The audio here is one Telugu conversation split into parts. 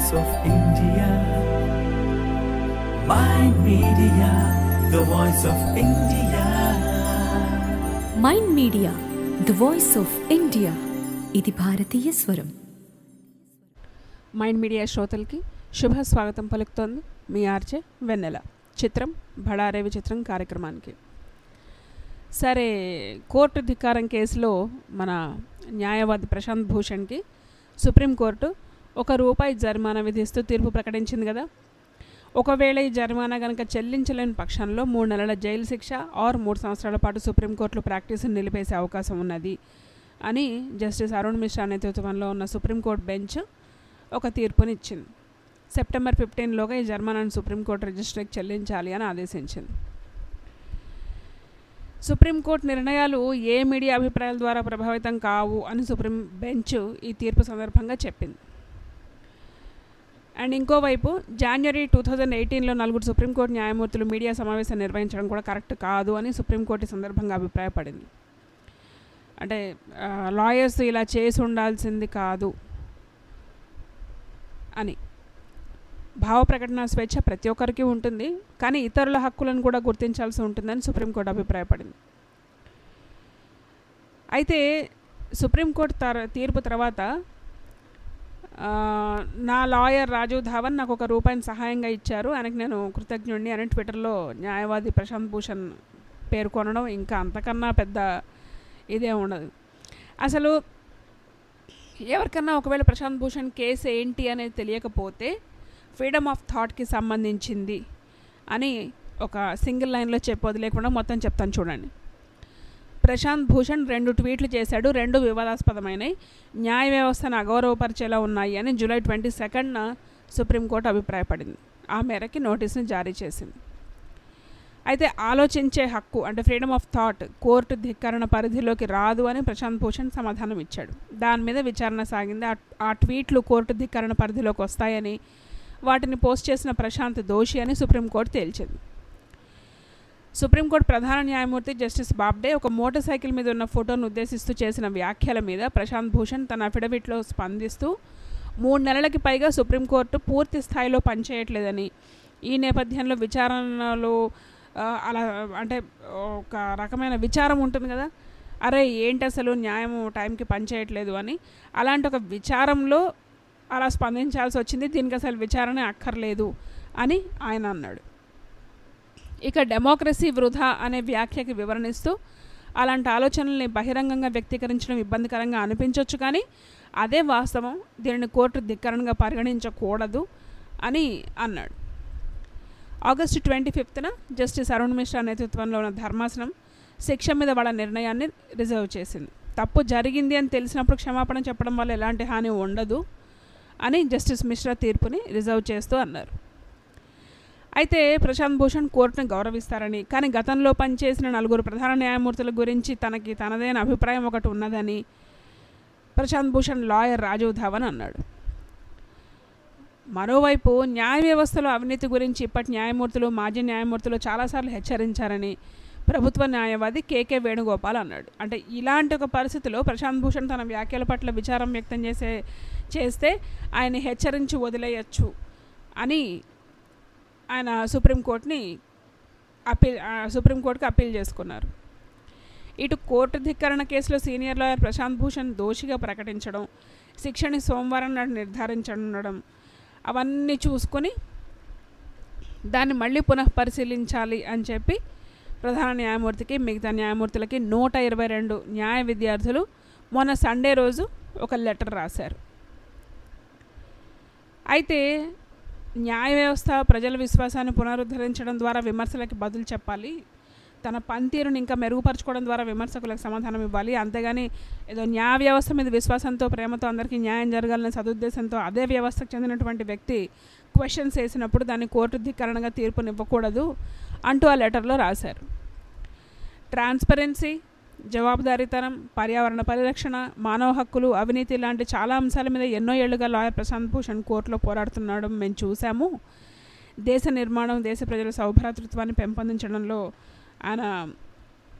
voice of India. My media, the voice of India. Mind Media the voice of India ఇది భారతీయ స్వరం మైండ్ మీడియా శ్రోతలకి శుభ స్వాగతం పలుకుతోంది మీ ఆర్జే వెన్నెల చిత్రం బడారేవి చిత్రం కార్యక్రమానికి సరే కోర్టు ధిక్కారం కేసులో మన న్యాయవాది ప్రశాంత్ భూషణ్కి సుప్రీంకోర్టు ఒక రూపాయి జరిమానా విధిస్తూ తీర్పు ప్రకటించింది కదా ఒకవేళ ఈ జరిమానా కనుక చెల్లించలేని పక్షంలో మూడు నెలల జైలు శిక్ష ఆర్ మూడు సంవత్సరాల పాటు సుప్రీంకోర్టులో ప్రాక్టీస్ని నిలిపేసే అవకాశం ఉన్నది అని జస్టిస్ అరుణ్ మిశ్రా నేతృత్వంలో ఉన్న సుప్రీంకోర్టు బెంచ్ ఒక తీర్పునిచ్చింది సెప్టెంబర్ ఫిఫ్టీన్లోగా ఈ జరిమానాను సుప్రీంకోర్టు రిజిస్ట్రీకి చెల్లించాలి అని ఆదేశించింది సుప్రీంకోర్టు నిర్ణయాలు ఏ మీడియా అభిప్రాయాల ద్వారా ప్రభావితం కావు అని సుప్రీం బెంచ్ ఈ తీర్పు సందర్భంగా చెప్పింది అండ్ ఇంకోవైపు జనవరి టూ థౌజండ్ ఎయిటీన్లో నలుగురు సుప్రీంకోర్టు న్యాయమూర్తులు మీడియా సమావేశం నిర్వహించడం కూడా కరెక్ట్ కాదు అని సుప్రీంకోర్టు ఈ సందర్భంగా అభిప్రాయపడింది అంటే లాయర్స్ ఇలా చేసి ఉండాల్సింది కాదు అని భావ ప్రకటన స్వేచ్ఛ ప్రతి ఒక్కరికి ఉంటుంది కానీ ఇతరుల హక్కులను కూడా గుర్తించాల్సి ఉంటుందని సుప్రీంకోర్టు అభిప్రాయపడింది అయితే సుప్రీంకోర్టు తర తీర్పు తర్వాత ఆ, నా లాయర్ రాజీవ్ ధావన్ నాకు ఒక రూపాయిని సహాయంగా ఇచ్చారు ఆయనకు నేను కృతజ్ఞుడిని అని ట్విట్టర్లో న్యాయవాది ప్రశాంత్ భూషణ్ పేర్కొనడం ఇంకా అంతకన్నా పెద్ద ఇదే ఉండదు అసలు ఎవరికన్నా ఒకవేళ ప్రశాంత్ భూషణ్ కేసు ఏంటి అనేది తెలియకపోతే ఫ్రీడమ్ ఆఫ్ థాట్కి సంబంధించింది అని ఒక సింగిల్ లైన్లో చెప్పొద్దు లేకుండా మొత్తం చెప్తాను చూడండి ప్రశాంత్ భూషణ్ రెండు ట్వీట్లు చేశాడు రెండు వివాదాస్పదమైనవి న్యాయ వ్యవస్థను అగౌరవపరిచేలా ఉన్నాయి అని జూలై ట్వంటీ సెకండ్న సుప్రీంకోర్టు అభిప్రాయపడింది ఆ మేరకి నోటీసుని జారీ చేసింది అయితే ఆలోచించే హక్కు అంటే ఫ్రీడమ్ ఆఫ్ థాట్ కోర్టు ధిక్కరణ పరిధిలోకి రాదు అని ప్రశాంత్ భూషణ్ సమాధానం ఇచ్చాడు దాని మీద విచారణ సాగింది ఆ- ఆ ట్వీట్లు కోర్టు ధిక్కరణ పరిధిలోకి వస్తాయని వాటిని పోస్ట్ చేసిన ప్రశాంత్ దోషి అని సుప్రీంకోర్టు తేల్చింది సుప్రీంకోర్టు ప్రధాన న్యాయమూర్తి జస్టిస్ బాబ్డే ఒక మోటార్ సైకిల్ మీద ఉన్న ఫోటోను ఉద్దేశిస్తూ చేసిన వ్యాఖ్యల మీద ప్రశాంత్ భూషణ్ తన అఫిడవిట్లో స్పందిస్తూ మూడు నెలలకి పైగా సుప్రీంకోర్టు పూర్తి స్థాయిలో పనిచేయట్లేదని ఈ నేపథ్యంలో విచారణలో ఆ, అలా అంటే ఒక రకమైన విచారం ఉంటుంది కదా అరే ఏంటి అసలు న్యాయం టైంకి పనిచేయట్లేదు అని అలాంటి ఒక విచారంలో అలా స్పందించాల్సి వచ్చింది దీనికి అసలు విచారణ అక్కర్లేదు అని ఆయన అన్నాడు ఇక డెమోక్రసీ వృధా అనే వ్యాఖ్యకి వివరణిస్తూ అలాంటి ఆలోచనల్ని బహిరంగంగా వ్యక్తీకరించడం ఇబ్బందికరంగా అనిపించవచ్చు కానీ అదే వాస్తవం దీనిని కోర్టు ధిక్కరణగా పరిగణించకూడదు అని అన్నాడు ఆగస్టు ట్వంటీ ఫిఫ్త్న జస్టిస్ అరుణ్ మిశ్రా నేతృత్వంలో ఉన్న ధర్మాసనం శిక్ష మీద వాళ్ళ నిర్ణయాన్ని రిజర్వ్ చేసింది తప్పు జరిగింది అని తెలిసినప్పుడు క్షమాపణ చెప్పడం వల్ల ఎలాంటి హాని ఉండదు అని జస్టిస్ మిశ్రా తీర్పుని రిజర్వ్ చేస్తూ అన్నారు అయితే ప్రశాంత్ భూషణ్ కోర్టును గౌరవిస్తారని కానీ గతంలో పనిచేసిన నలుగురు ప్రధాన న్యాయమూర్తుల గురించి తనకి తనదైన అభిప్రాయం ఒకటి ఉన్నదని ప్రశాంత్ భూషణ్ లాయర్ రాజీవ్ ధావన్ అన్నాడు మరోవైపు న్యాయ వ్యవస్థలో అవినీతి గురించి ఇప్పటి న్యాయమూర్తులు మాజీ న్యాయమూర్తులు చాలాసార్లు హెచ్చరించారని ప్రభుత్వ న్యాయవాది కేకే వేణుగోపాల్ అన్నాడు అంటే ఇలాంటి ఒక పరిస్థితిలో ప్రశాంత్ భూషణ్ తన వ్యాఖ్యల పట్ల విచారం వ్యక్తం చేసే చేస్తే ఆయన హెచ్చరించి వదిలేయచ్చు అని ఆయన సుప్రీంకోర్టుని అప్పీల్ ఆ, సుప్రీంకోర్టుకి అప్పీల్ చేసుకున్నారు ఇటు కోర్టు ధిక్కరణ కేసులో సీనియర్ లాయర్ ప్రశాంత్ భూషణ్ దోషిగా ప్రకటించడం శిక్షని సోమవారం నాడు నిర్ధారించడం అవన్నీ చూసుకొని దాన్ని మళ్ళీ పునః పరిశీలించాలి అని చెప్పి ప్రధాన న్యాయమూర్తికి మిగతా న్యాయమూర్తులకి నూట ఇరవై రెండు న్యాయ విద్యార్థులు మొన్న సండే రోజు ఒక లెటర్ రాశారు అయితే న్యాయ వ్యవస్థ ప్రజల విశ్వాసాన్ని పునరుద్ధరించడం ద్వారా విమర్శలకి బదులు చెప్పాలి తన పనితీరుని ఇంకా మెరుగుపరచుకోవడం ద్వారా విమర్శకులకు సమాధానం ఇవ్వాలి అంతేగాని ఏదో న్యాయ వ్యవస్థ మీద విశ్వాసంతో ప్రేమతో అందరికీ న్యాయం జరగాలనే సదుద్దేశంతో అదే వ్యవస్థకు చెందినటువంటి వ్యక్తి క్వశ్చన్స్ వేసినప్పుడు దాన్ని కోర్టు ధిక్కరణగా తీర్పునివ్వకూడదు అంటూ ఆ లెటర్లో రాశారు ట్రాన్స్పరెన్సీ జవాబుదారీతనం పర్యావరణ పరిరక్షణ మానవ హక్కులు అవినీతి లాంటి చాలా అంశాల మీద ఎన్నో ఏళ్లుగా లాయర్ ప్రశాంత్ భూషణ్ కోర్టులో పోరాడుతున్నాడు మేము చూసాము దేశ నిర్మాణం దేశ ప్రజల సౌభ్రాతృత్వాన్ని పెంపొందించడంలో ఆయన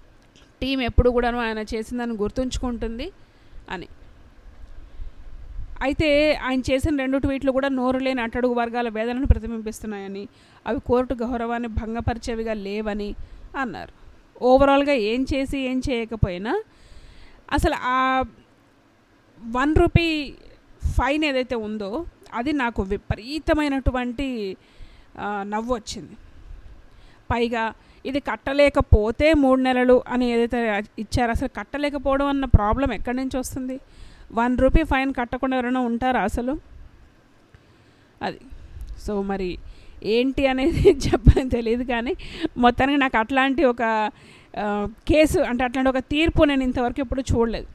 టీం ఎప్పుడు కూడాను ఆయన చేసిందని గుర్తుంచుకుంటుంది అని అయితే ఆయన చేసిన రెండు ట్వీట్లు కూడా నోరు లేని అట్టడుగు వర్గాల వేదనను ప్రతిబింబిస్తున్నాయని అవి కోర్టు గౌరవాన్ని భంగపరిచేవిగా లేవని అన్నారు ఓవరాల్గా ఏం చేసి ఏం చేయకపోయినా అసలు ఆ వన్ రూపీ ఫైన్ ఏదైతే ఉందో అది నాకు విపరీతమైనటువంటి ఆ, నవ్వు వచ్చింది పైగా ఇది కట్టలేకపోతే మూడు నెలలు అని ఏదైతే ఇచ్చారో అసలు కట్టలేకపోవడం అన్న ప్రాబ్లం ఎక్కడి నుంచి వస్తుంది వన్ రూపీ ఫైన్ కట్టకుండా ఎవరైనా ఉంటారా అసలు అది సో మరి ఏంటి అనేది చెప్పని తెలియదు కానీ మొత్తానికి నాకు అట్లాంటి ఒక ఆ, కేసు అంటే అట్లాంటి ఒక తీర్పు నేను ఇంతవరకు ఎప్పుడు చూడలేదు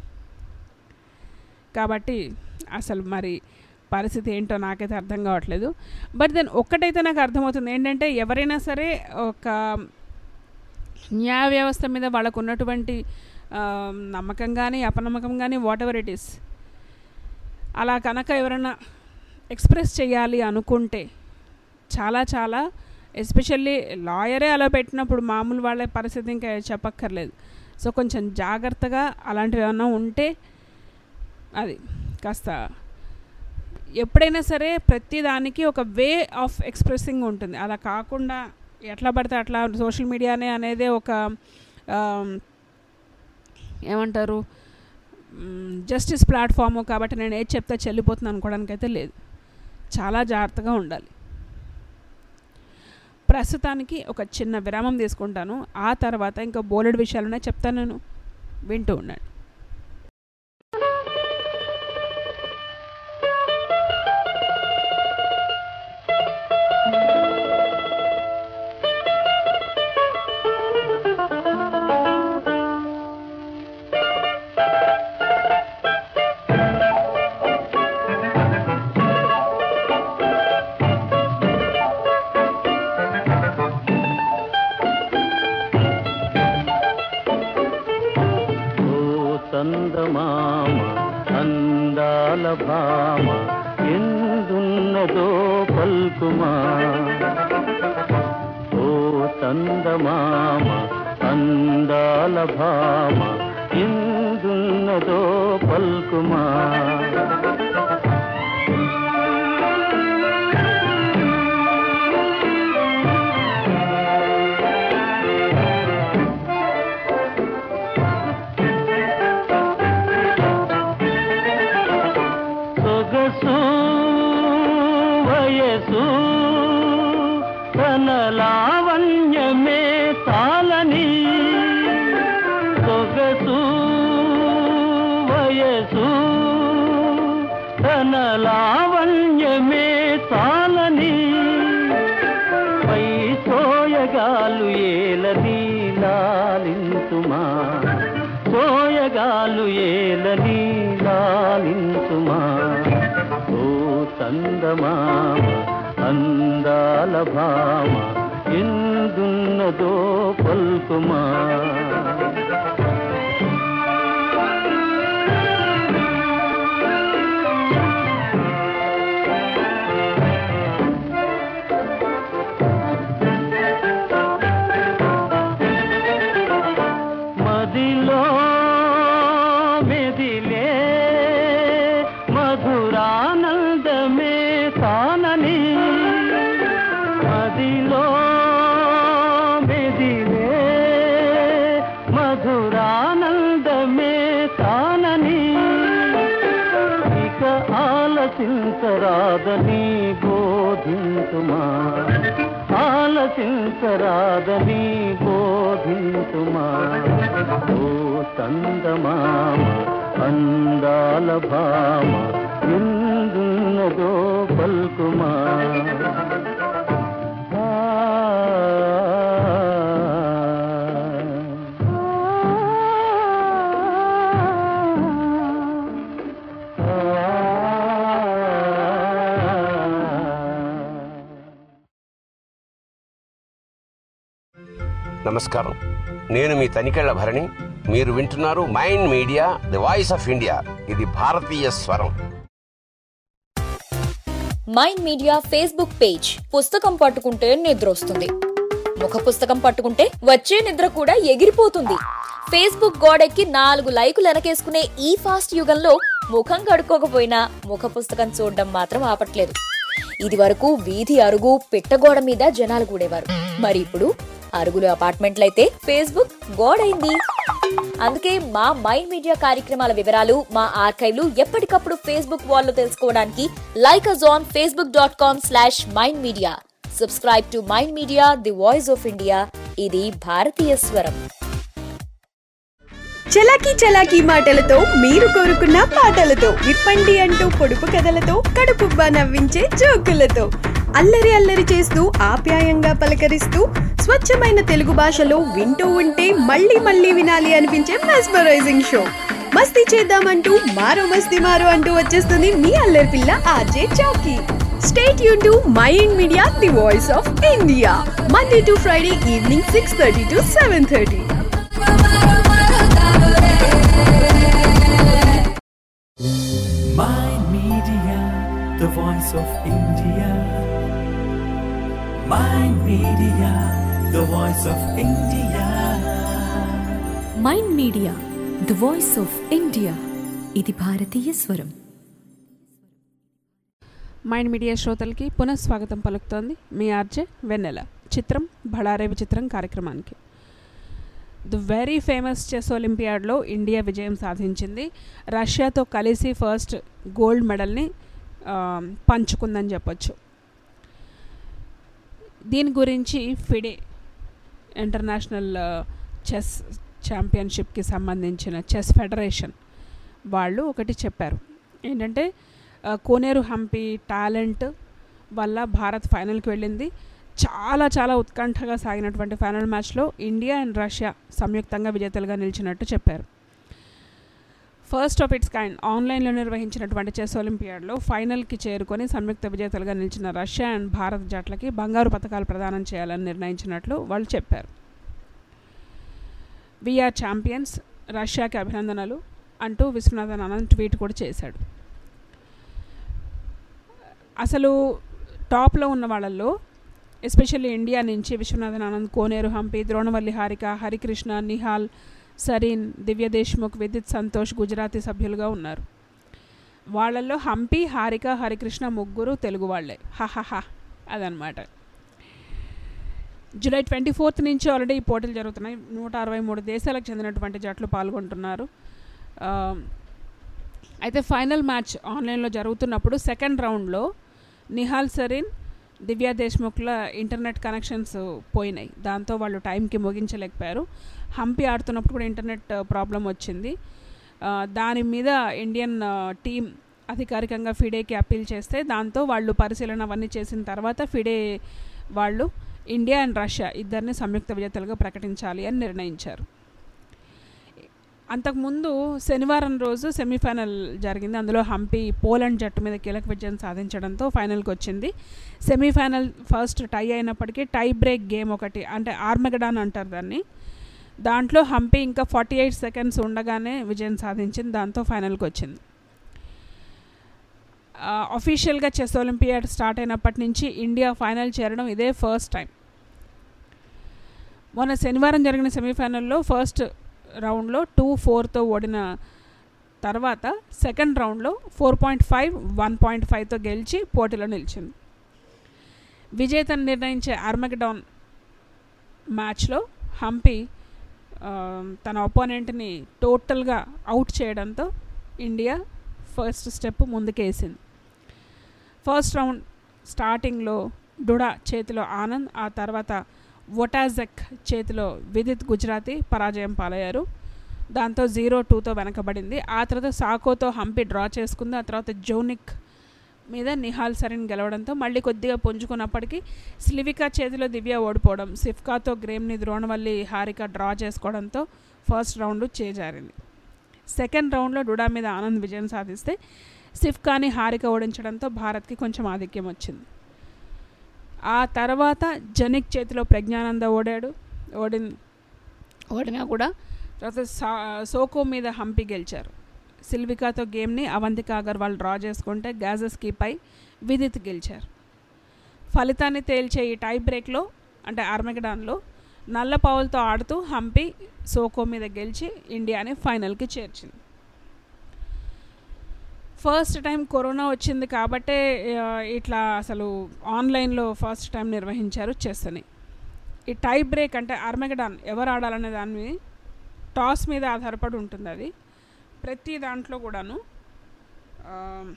కాబట్టి అసలు మరి పరిస్థితి ఏంటో నాకైతే అర్థం కావట్లేదు బట్ దెన్ ఒక్కటైతే నాకు అర్థమవుతుంది ఏంటంటే ఎవరైనా సరే ఒక న్యాయ వ్యవస్థ మీద వాళ్ళకు ఉన్నటువంటి ఆ, నమ్మకం కానీ అపనమ్మకం కానీ వాట్ ఎవర్ ఇట్ ఈస్ అలా కనుక ఎవరైనా ఎక్స్ప్రెస్ చేయాలి అనుకుంటే చాలా చాలా ఎస్పెషల్లీ లాయరే అలా పెట్టినప్పుడు మామూలు వాళ్ళ పరిస్థితి ఇంకా చెప్పక్కర్లేదు సో కొంచెం జాగ్రత్తగా అలాంటివి ఏమైనా ఉంటే అది కాస్త ఎప్పుడైనా సరే ప్రతి దానికి ఒక వే ఆఫ్ ఎక్స్ప్రెసింగ్ ఉంటుంది అలా కాకుండా ఎట్లా పడితే అట్లా సోషల్ మీడియానే అనేది ఒక ఆమ్, ఏమంటారు జస్టిస్ ప్లాట్ఫామ్ కాబట్టి నేను ఏది చెప్తే చెల్లిపోతుంది అనుకోవడానికి అయితే లేదు చాలా జాగ్రత్తగా ఉండాలి ప్రస్తుతానికి ఒక చిన్న విరామం తీసుకుంటాను ఆ తర్వాత ఇంకా బోలెడు విషయాలునే చెప్తాను నేను వింటూ ఉండండి ఓ చందమామ అందాల భామ ఎందున్నదో పల్కుమా ఓ చందమామ అందాల భామ ఎందున్నదో పల్కుమా సొగసు వయసు తన లావణ్యమే తాలని సొగసు వయసు తన లావణ్యమే తాలని పై సోయగాలు ఏలని లాలింతుమా సోయగాలు ఏలని లాలింతుమా ఓ చందమామ అందాల భామ ఎందున్నదో పల్కుమా మదిలో మెదిలే మధురానందమే తానని మదిలో మెదిలే మధురానందమే తానని ఇక ఆలసించరాదని బోధించుమా ఆలసించరాదని బోధించుమా ఓ చందమామ అందాల భామ ఎందున్నదో పల్కుమా నమస్కారం నేను మీ తనికెళ్ల భరణి మీరు వింటున్నారు Mind Media the voice of India ఇది భారతీయ స్వరం మైండ్ మీడియా ఫేస్బుక్ పేజ్ పుస్తకం పట్టుకుంటే నిద్రొస్తుంది ముఖ పుస్తకం పట్టుకుంటే వచ్చే నిద్ర కూడా ఎగిరిపోతుంది ఫేస్బుక్ గోడెక్కి నాలుగు లైకులు వెనకేసుకునే ఈ ఫాస్ట్ యుగంలో ముఖం కడుక్కోకపోయినా ముఖ పుస్తకం చూడడం మాత్రం ఆపట్లేదు ఇది వరకు వీధి అరుగు పిట్టగోడ మీద జనాలు కూడేవారు మరి ఇప్పుడు అరుగులు అపార్ట్మెంట్లయితే ఫేస్బుక్ గోడైంది అందుకే మా మైండ్ మీడియా కార్యక్రమాల వివరాలు మా ఆర్కైవ్లు ఎప్పటికప్పుడు ఫేస్బుక్ వాల్లో తెలుసుకోవడానికి like us on Facebook dot com slash Mind Media subscribe to Mind Media the voice of India ఇది భారతీయ స్వరం చలాకీ చలాకీ మాటలతో మీరు కోరుకున్న పాటలతో విప్పండి అంటూ పొడుపు కథలతో కడుపుబ్బా నవ్వించే జోకులతో అల్లరి అల్లరి చేస్తూ ఆప్యాయంగా పలకరిస్తూ స్వచ్ఛమైన తెలుగు భాషలో వింటూ ఉంటే మళ్ళీ మళ్ళీ వినాలి అనిపించే మెస్మరైజింగ్ షో మస్తీ చేద్దామంటూ మారో మస్తీ మారో అంటూ వచ్చేస్తుంది మీ అల్లరి పిల్ల ఆర్జే చౌకీ స్టేట్ యూన్ to Mind Media the voice of India Monday to Friday evening six thirty to seven thirty My Media, the voice of India. My Media, the voice of India. Mind Media the voice of India ఇది భారతీయ స్వరం మైండ్ మీడియా శ్రోతలకి పునఃస్వాగతం పలుకుతోంది మీ ఆర్జే వెన్నెల చిత్రం బళారే విచిత్రం కార్యక్రమానికి ది వెరీ ఫేమస్ చెస్ ఒలింపియాడ్లో ఇండియా విజయం సాధించింది రష్యాతో కలిసి ఫస్ట్ గోల్డ్ మెడల్ని ఆ, పంచుకుందని చెప్పొచ్చు దీని గురించి ఫిడే ఇంటర్నేషనల్ ఆ, చెస్ ఛాంపియన్షిప్కి సంబంధించిన చెస్ ఫెడరేషన్ వాళ్ళు ఒకటి చెప్పారు ఏంటంటే ఆ, కోనేరు హంపి టాలెంట్ వల్ల భారత్ ఫైనల్కి వెళ్ళింది చాలా చాలా ఉత్కంఠగా సాగినటువంటి ఫైనల్ మ్యాచ్లో ఇండియా అండ్ రష్యా సంయుక్తంగా విజేతలుగా నిలిచినట్టు చెప్పారు ఫస్ట్ ఆఫ్ ఇట్స్ కైండ్ ఆన్లైన్లో నిర్వహించినటువంటి చెస్ ఒలింపియాడ్లో ఫైనల్కి చేరుకొని సంయుక్త విజేతలుగా నిలిచిన రష్యా అండ్ భారత్ జట్లకి బంగారు పథకాలు ప్రదానం చేయాలని నిర్ణయించినట్లు వాళ్ళు చెప్పారు వీఆర్ ఛాంపియన్స్ రష్యాకి అభినందనలు అంటూ విశ్వనాథన్ ఆనంద్ ట్వీట్ కూడా చేశాడు అసలు టాప్లో ఉన్న వాళ్ళల్లో ఎస్పెషల్లీ ఇండియా నుంచి విశ్వనాథన్ ఆనంద్ కోనేరు హంపి ద్రోణవల్లి హారిక హరికృష్ణ నిహాల్ సరీన్ దివ్య దేశ్ముఖ్ విదిత్ సంతోష్ గుజరాతీ సభ్యులుగా ఉన్నారు వాళ్ళల్లో హంపి హారిక హరికృష్ణ ముగ్గురు తెలుగు వాళ్ళే హహహ అదనమాట జూలై ట్వంటీ ఫోర్త్ నుంచి ఆల్రెడీ ఈ పోటీలు జరుగుతున్నాయి నూట అరవై మూడు దేశాలకు చెందినటువంటి జట్లు పాల్గొంటున్నారు ఆ, అయితే ఫైనల్ మ్యాచ్ ఆన్లైన్లో జరుగుతున్నప్పుడు సెకండ్ రౌండ్లో నిహాల్ సరీన్ దివ్యా దేశ్ముఖ్ల ఇంటర్నెట్ కనెక్షన్స్ పోయినాయి దాంతో వాళ్ళు టైంకి ముగించలేకపోయారు హంపి ఆడుతున్నప్పుడు కూడా ఇంటర్నెట్ ప్రాబ్లం వచ్చింది ఆ, దాని మీద ఇండియన్ ఆ, టీం అధికారికంగా ఫిడేకి అప్పీల్ చేస్తే దాంతో వాళ్ళు పరిశీలన అవన్నీ చేసిన తర్వాత ఫిడే వాళ్ళు ఇండియా అండ్ రష్యా ఇద్దరిని సంయుక్త విజేతలుగా ప్రకటించాలి అని నిర్ణయించారు అంతకుముందు శనివారం రోజు సెమీఫైనల్ జరిగింది అందులో హంపి పోలాండ్ జట్టు మీద కీలక విజయం సాధించడంతో ఫైనల్కి వచ్చింది సెమీఫైనల్ ఫస్ట్ టై అయినప్పటికీ టై బ్రేక్ గేమ్ ఒకటి అంటే ఆర్మెగడాన్ అంటారు దాన్ని దాంట్లో హంపి ఇంకా ఫార్టీ ఎయిట్ సెకండ్స్ ఉండగానే విజయం సాధించింది దాంతో ఫైనల్కి వచ్చింది అఫీషియల్గా చెస్ ఒలింపియాడ్ స్టార్ట్ అయినప్పటి నుంచి ఇండియా ఫైనల్ చేరడం ఇదే ఫస్ట్ టైం మొన్న శనివారం జరిగిన సెమీఫైనల్లో ఫస్ట్ రౌండ్లో టూ ఫోర్తో ఓడిన తర్వాత సెకండ్ రౌండ్లో four point five one point ఫైవ్తో గెలిచి పోటీలో నిలిచింది విజేతను నిర్ణయించే ఆర్మగడౌన్ మ్యాచ్లో హంపి ఆ, తన ఒపోనెంట్ని టోటల్గా అవుట్ చేయడంతో ఇండియా ఫస్ట్ స్టెప్ ముందుకేసింది ఫస్ట్ రౌండ్ స్టార్టింగ్లో డుడా చేతిలో ఆనంద్ ఆ తర్వాత వొటాజెక్ చేతిలో విదిత్ గుజరాతీ పరాజయం పాలయ్యారు దాంతో జీరో టూతో వెనకబడింది ఆ తర్వాత సాకోతో హంపి డ్రా చేసుకుంది ఆ తర్వాత జోనిక్ మీద నిహాల్ సరిన్ గెలవడంతో మళ్ళీ కొద్దిగా పుంజుకున్నప్పటికీ స్లివికా చేతిలో దివ్య ఓడిపోవడం సిఫ్కాతో గ్రేమ్ని ద్రోణవల్లి హారిక డ్రా చేసుకోవడంతో ఫస్ట్ రౌండ్ చేజారింది సెకండ్ రౌండ్లో డుడా మీద ఆనంద్ విజయం సాధిస్తే సిఫ్కాని హారిక ఓడించడంతో భారత్కి కొంచెం ఆధిక్యం వచ్చింది ఆ తర్వాత జనిక్ చేతిలో ప్రజ్ఞానంద ఓడాడు ఓడి ఓడినా కూడా తర్వాత సా సోకో మీద హంపి గెలిచారు సిల్వికాతో గేమ్ని అవంతిక అగర్వాల్ డ్రా చేసుకుంటే గ్యాజెస్కీ పై విదిత్ గెలిచారు ఫలితాన్ని తేల్చే ఈ టై బ్రేక్లో అంటే ఆర్మెగడాన్లో నల్ల పావులతో ఆడుతూ హంపి సోకో మీద గెలిచి ఇండియాని ఫైనల్కి చేర్చింది ఫస్ట్ టైం కరోనా వచ్చింది కాబట్టే ఆ, ఇట్లా అసలు ఆన్లైన్లో ఫస్ట్ టైం నిర్వహించారు చెస్ని ఈ టై బ్రేక్ అంటే ఆర్మెగడాన్ ఎవరు ఆడాలనే దాని మీద టాస్ మీద ఆధారపడి ఉంటుంది అది ప్రతి దాంట్లో కూడాను ఆ,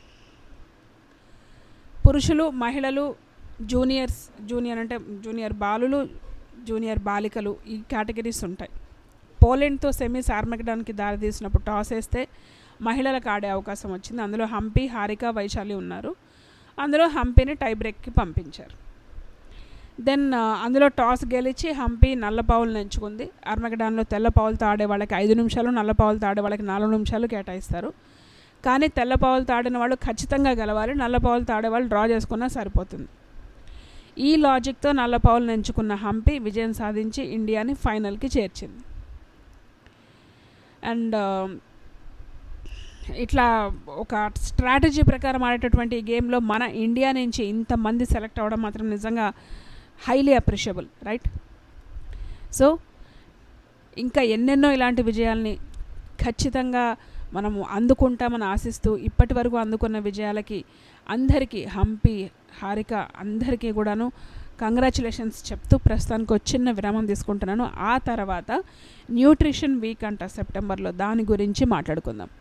పురుషులు మహిళలు జూనియర్స్ జూనియర్ అంటే జూనియర్ బాలులు జూనియర్ బాలికలు ఈ కేటగిరీస్ ఉంటాయి పోలెండ్తో సెమీస్ ఆర్మెగడాన్కి దారితీసినప్పుడు టాస్ వేస్తే మహిళలకు ఆడే అవకాశం వచ్చింది అందులో హంపి హారిక వైశాలి ఉన్నారు అందులో హంపిని టై బ్రేక్కి పంపించారు దెన్ అందులో టాస్ గెలిచి హంపి నల్ల పావులను ఎంచుకుంది ఆర్మగడాన్లో తెల్ల పావులతో ఆడే వాళ్ళకి ఐదు నిమిషాలు నల్ల పావులతో ఆడే వాళ్ళకి నాలుగు నిమిషాలు కేటాయిస్తారు కానీ తెల్ల పావులతో ఆడిన వాళ్ళు ఖచ్చితంగా గెలవాలి నల్ల పావులతో ఆడే వాళ్ళు డ్రా చేసుకున్నా సరిపోతుంది ఈ లాజిక్తో నల్ల పావులను ఎంచుకున్న హంపి విజయం సాధించి ఇండియాని ఫైనల్కి చేర్చింది అండ్ ఇట్లా ఒక స్ట్రాటజీ ప్రకారం ఆడేటటువంటి ఈ గేమ్లో మన ఇండియా నుంచి ఇంతమంది సెలెక్ట్ అవ్వడం మాత్రం నిజంగా హైలీ అప్రిషియబుల్ రైట్ సో ఇంకా ఎన్నెన్నో ఇలాంటి విజయాల్ని ఖచ్చితంగా మనము అందుకుంటామని ఆశిస్తూ ఇప్పటి వరకు అందుకున్న విజయాలకి అందరికీ హంపి హారిక అందరికీ కూడాను కంగ్రాచులేషన్స్ చెప్తూ ప్రస్తుతానికి ఒక చిన్న విరామం తీసుకుంటున్నాను ఆ తర్వాత న్యూట్రిషన్ వీక్ అంట సెప్టెంబర్లో దాని గురించి మాట్లాడుకుందాం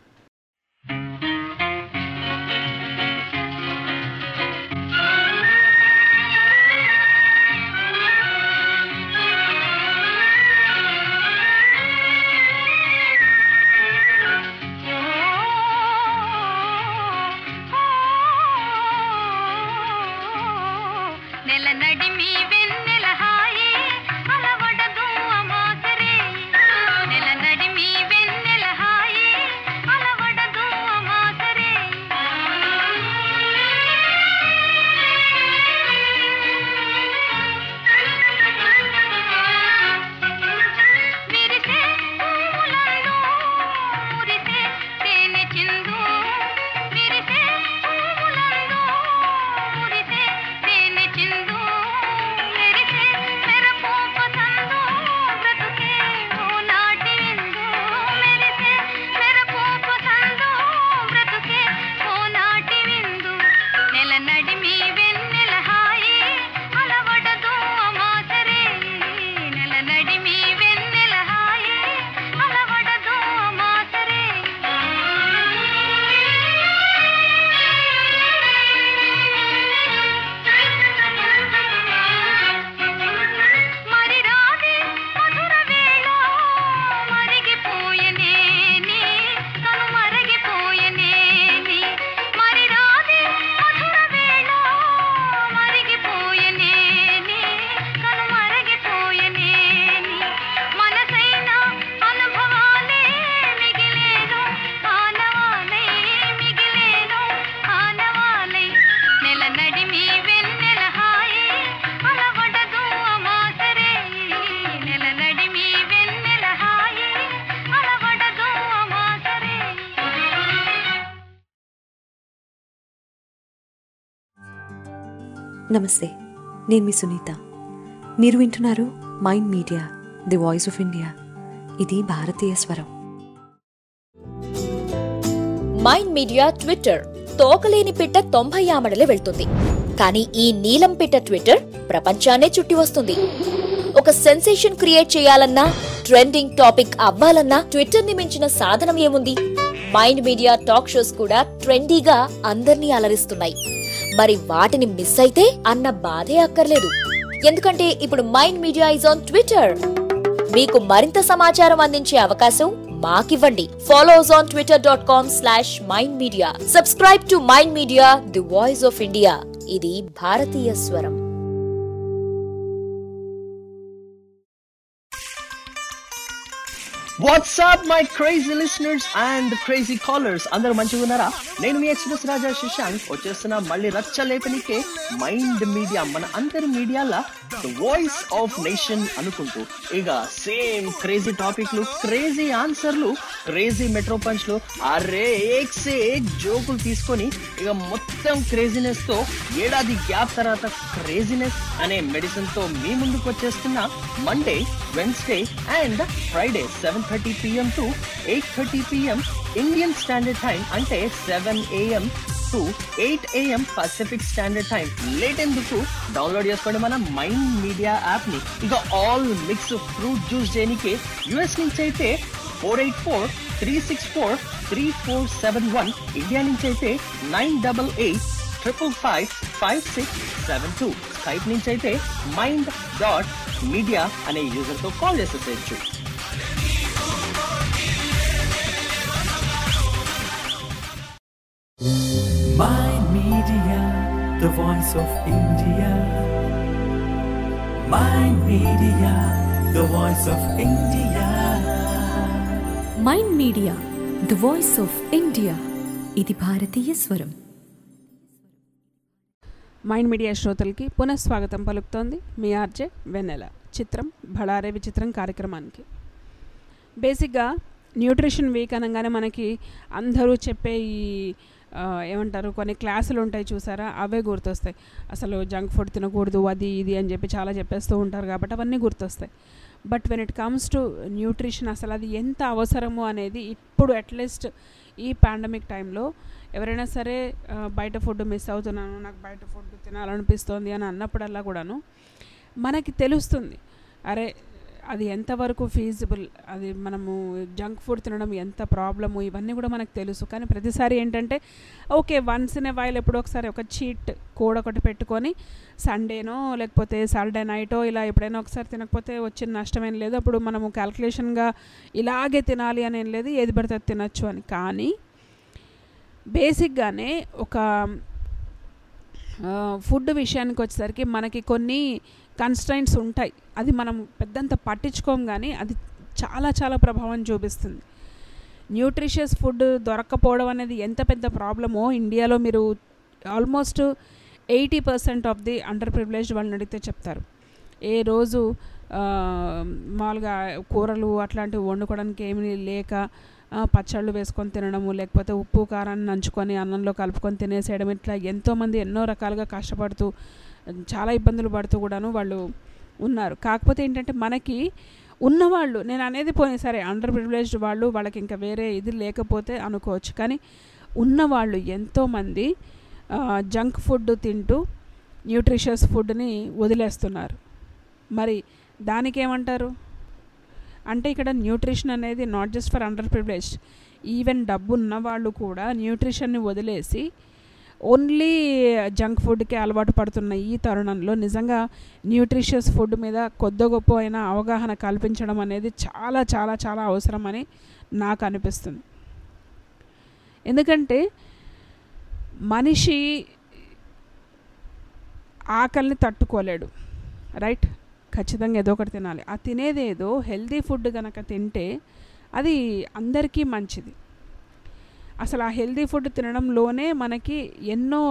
నెల నడిమి వెన్నెల హాయి అలవడదు అమాసరే నెల నడిమి వెన్నెల హాయి అలవడదు అమాసరే విరిసే పువ్వులలో మురిసే తేనె చిందు విరిసే పువ్వులలో మురిసే తేనె చిందు మెరిసే మెరపోప సందు బ్రతుకే ఓ నాటి విందు మెరిసే మెరపోప సందు బ్రతుకే ఓ నాటి విందు నెల నడిమి వెన్నెల హాయి అలవడదు అమాసరే నెల నడిమి వెన్నెల హాయి అలవడదు అమాసరే మరి రాదే మధుర వేళ మరిగిపోయనేని కను మరిగిపోయనేని మరి రాదే మధుర వేళ మరిగిపోయనేని కను మరిగిపోయనేని మనసైన అనుభవాలే మిగిలేను ఆనవాలై మిగిలేను ఆనవాలై నెల నడిమి వెన్నెల హాయి అలవడదు అమాసరే నెల నడిమి వెన్నెల హాయి అలవడదు అమాసరే నమస్తే నేను మీ సునీత మీరు వింటున్నారు Mind Media the voice of India ఇది భారతీయ స్వరం మైండ్ మీడియా ట్విట్టర్ తోకలేని పిట్ట తొంభై ఆమడలే వెళ్తుంది కానీ ఈ నీలం పిట్ట ట్విట్టర్ ప్రపంచాన్నే చుట్టి వస్తుంది ఒక సెన్సేషన్ క్రియేట్ చేయాలన్నా ట్రెండింగ్ టాపిక్ అవ్వాలన్నా ట్విట్టర్ ని మించిన సాధనం ఏముంది మైండ్ మీడియా టాక్ షోస్ కూడా ట్రెండీగా అందర్నీ అలరిస్తున్నాయి మరి వాటిని మిస్ అయితే అన్న బాధే అక్కర్లేదు ఎందుకంటే ఇప్పుడు Mind Media is on Twitter మీకు మరింత సమాచారం అందించే అవకాశం మాకివ్వండి follow us on Twitter dot com slash Mind Media subscribe to Mind Media the voice of India ఇది భారతీయ స్వరం WhatsApp my crazy listeners and crazy callers అందరూ మంచిగా ఉన్నారా నేను మీ ఎక్స్ప్రెస్ రాజా శశాంక్ వచ్చేస్తున్న మళ్ళీ రచ్చ లేపనికే మైండ్ మీడియా మన అందరి మీడియాల వాయిస్ ఆఫ్ నేషన్ అనుకుంటూ ఇక సేమ్ క్రేజీ టాపిక్లు క్రేజీ ఆన్సర్లు క్రేజీ మెట్రో పంచ్లు అరే ఏక్ సే ఏక్ జోకులు తీసుకొని ఇక మొత్తం క్రేజీనెస్ తో ఏడాది గ్యాప్ తర్వాత క్రేజీనెస్ అనే మెడిసిన్ తో మీ ముందుకు వచ్చేస్తున్న Monday Wednesday and Friday seven thirty PM to eight thirty PM Indian standard time అంటే seven AM to eight AM Pacific standard time late ఎందుకు డౌన్లోడ్ చేసుకోండి మన మైండ్ మీడియా యాప్ ని ఇక ఆల్ మిక్స్ ఫ్రూట్ జ్యూస్ చేయడానికి యుఎస్ నుంచి అయితే four eight four three six four three four seven one India నుంచి అయితే nine double eight triple five five six seven two Skype నుంచి అయితే మైండ్ డాట్ మీడియా అనే యూజర్ తో కాల్ చేసేసేయచ్చు Mind Media, the voice of India. Mind Media, the voice of India. Mind Media the voice of India ఇది భారతీయ స్వరం మైండ్ మీడియా శ్రోతలకి పునఃస్వాగతం పలుకుతోంది మీ ఆర్జే వెన్నెల చిత్రం భడారే విచిత్రం కార్యక్రమానికి బేసిక్గా న్యూట్రిషన్ వీక్ అనగానే మనకి అందరూ చెప్పే ఈ ఆ, ఏమంటారు కొన్ని క్లాసులు ఉంటాయి చూసారా అవే గుర్తొస్తాయి అసలు జంక్ ఫుడ్ తినకూడదు అది ఇది అని చెప్పి చాలా చెప్పేస్తూ ఉంటారు కాబట్టి అవన్నీ గుర్తొస్తాయి but when it comes to nutrition అసలు అది ఎంత అవసరము అనేది ఇప్పుడు అట్లీస్ట్ ఈ పాండమిక్ టైంలో ఎవరైనా సరే ఆ, బయట ఫుడ్ మిస్ అవుతున్నాను నాకు బయట ఫుడ్ తినాలనిపిస్తోంది అని అన్నప్పుడల్లా కూడాను మనకి తెలుస్తుంది అరే అది ఎంతవరకు ఫీజిబుల్ అది మనము జంక్ ఫుడ్ తినడం ఎంత ప్రాబ్లము ఇవన్నీ కూడా మనకు తెలుసు కానీ ప్రతిసారి ఏంటంటే okay once in a while ఎప్పుడో ఒకసారి ఒక చీట్ కోడ్ ఒకటి పెట్టుకొని సండేనో లేకపోతే సాటర్డే నైటో ఇలా ఎప్పుడైనా ఒకసారి తినకపోతే వచ్చిన నష్టమేం లేదు అప్పుడు మనము క్యాల్కులేషన్గా ఇలాగే తినాలి అని ఏం లేదు ఏది పడితే అది తినచ్చు అని కానీ బేసిక్గానే ఒక ఫుడ్ విషయానికి వచ్చేసరికి మనకి కొన్ని కన్స్ట్రైంట్స్ ఉంటాయి అది మనం పెద్దంత పట్టించుకోం కానీ అది చాలా చాలా ప్రభావం చూపిస్తుంది న్యూట్రిషియస్ ఫుడ్ దొరక్కపోవడం అనేది ఎంత పెద్ద ప్రాబ్లమో ఇండియాలో మీరు almost eighty percent of the underprivileged వాళ్ళని అడిగితే చెప్తారు ఏ రోజు ఆ, మామూలుగా కూరలు అట్లాంటివి వండుకోవడానికి ఏమీ లేక ఆ, పచ్చళ్ళు వేసుకొని తినడము లేకపోతే ఉప్పు కారాన్ని నంచుకొని అన్నంలో కలుపుకొని తినేసేయడం ఇట్లా ఎంతోమంది ఎన్నో రకాలుగా కష్టపడుతూ చాలా ఇబ్బందులు పడుతూ కూడాను వాళ్ళు ఉన్నారు కాకపోతే ఏంటంటే మనకి ఉన్నవాళ్ళు నేను అనేది పోనీ సరే అండర్ ప్రివిలేజ్డ్ వాళ్ళు వాళ్ళకి ఇంకా వేరే ఇది లేకపోతే అనుకోవచ్చు కానీ ఉన్నవాళ్ళు ఎంతోమంది జంక్ ఫుడ్ తింటూ న్యూట్రిషియస్ ఫుడ్ని వదిలేస్తున్నారు మరి దానికి ఏమంటారు అంటే ఇక్కడ న్యూట్రిషన్ అనేది not just for underprivileged even డబ్బు ఉన్న వాళ్ళు కూడా న్యూట్రిషన్ని వదిలేసి ఓన్లీ జంక్ ఫుడ్కి అలవాటు పడుతున్న ఈ తరుణంలో నిజంగా న్యూట్రిషియస్ ఫుడ్ మీద కొద్ది గొప్ప అయిన అవగాహన కల్పించడం అనేది చాలా చాలా చాలా అవసరమని నాకు అనిపిస్తుంది ఎందుకంటే మనిషి ఆకలిని తట్టుకోలేడు రైట్ ఖచ్చితంగా ఏదో ఒకటి తినాలి ఆ తినేదేదో హెల్తీ ఫుడ్ కనుక తింటే అది అందరికీ మంచిది అసలు ఆ హెల్తీ ఫుడ్ తినడంలోనే మనకి ఎన్నో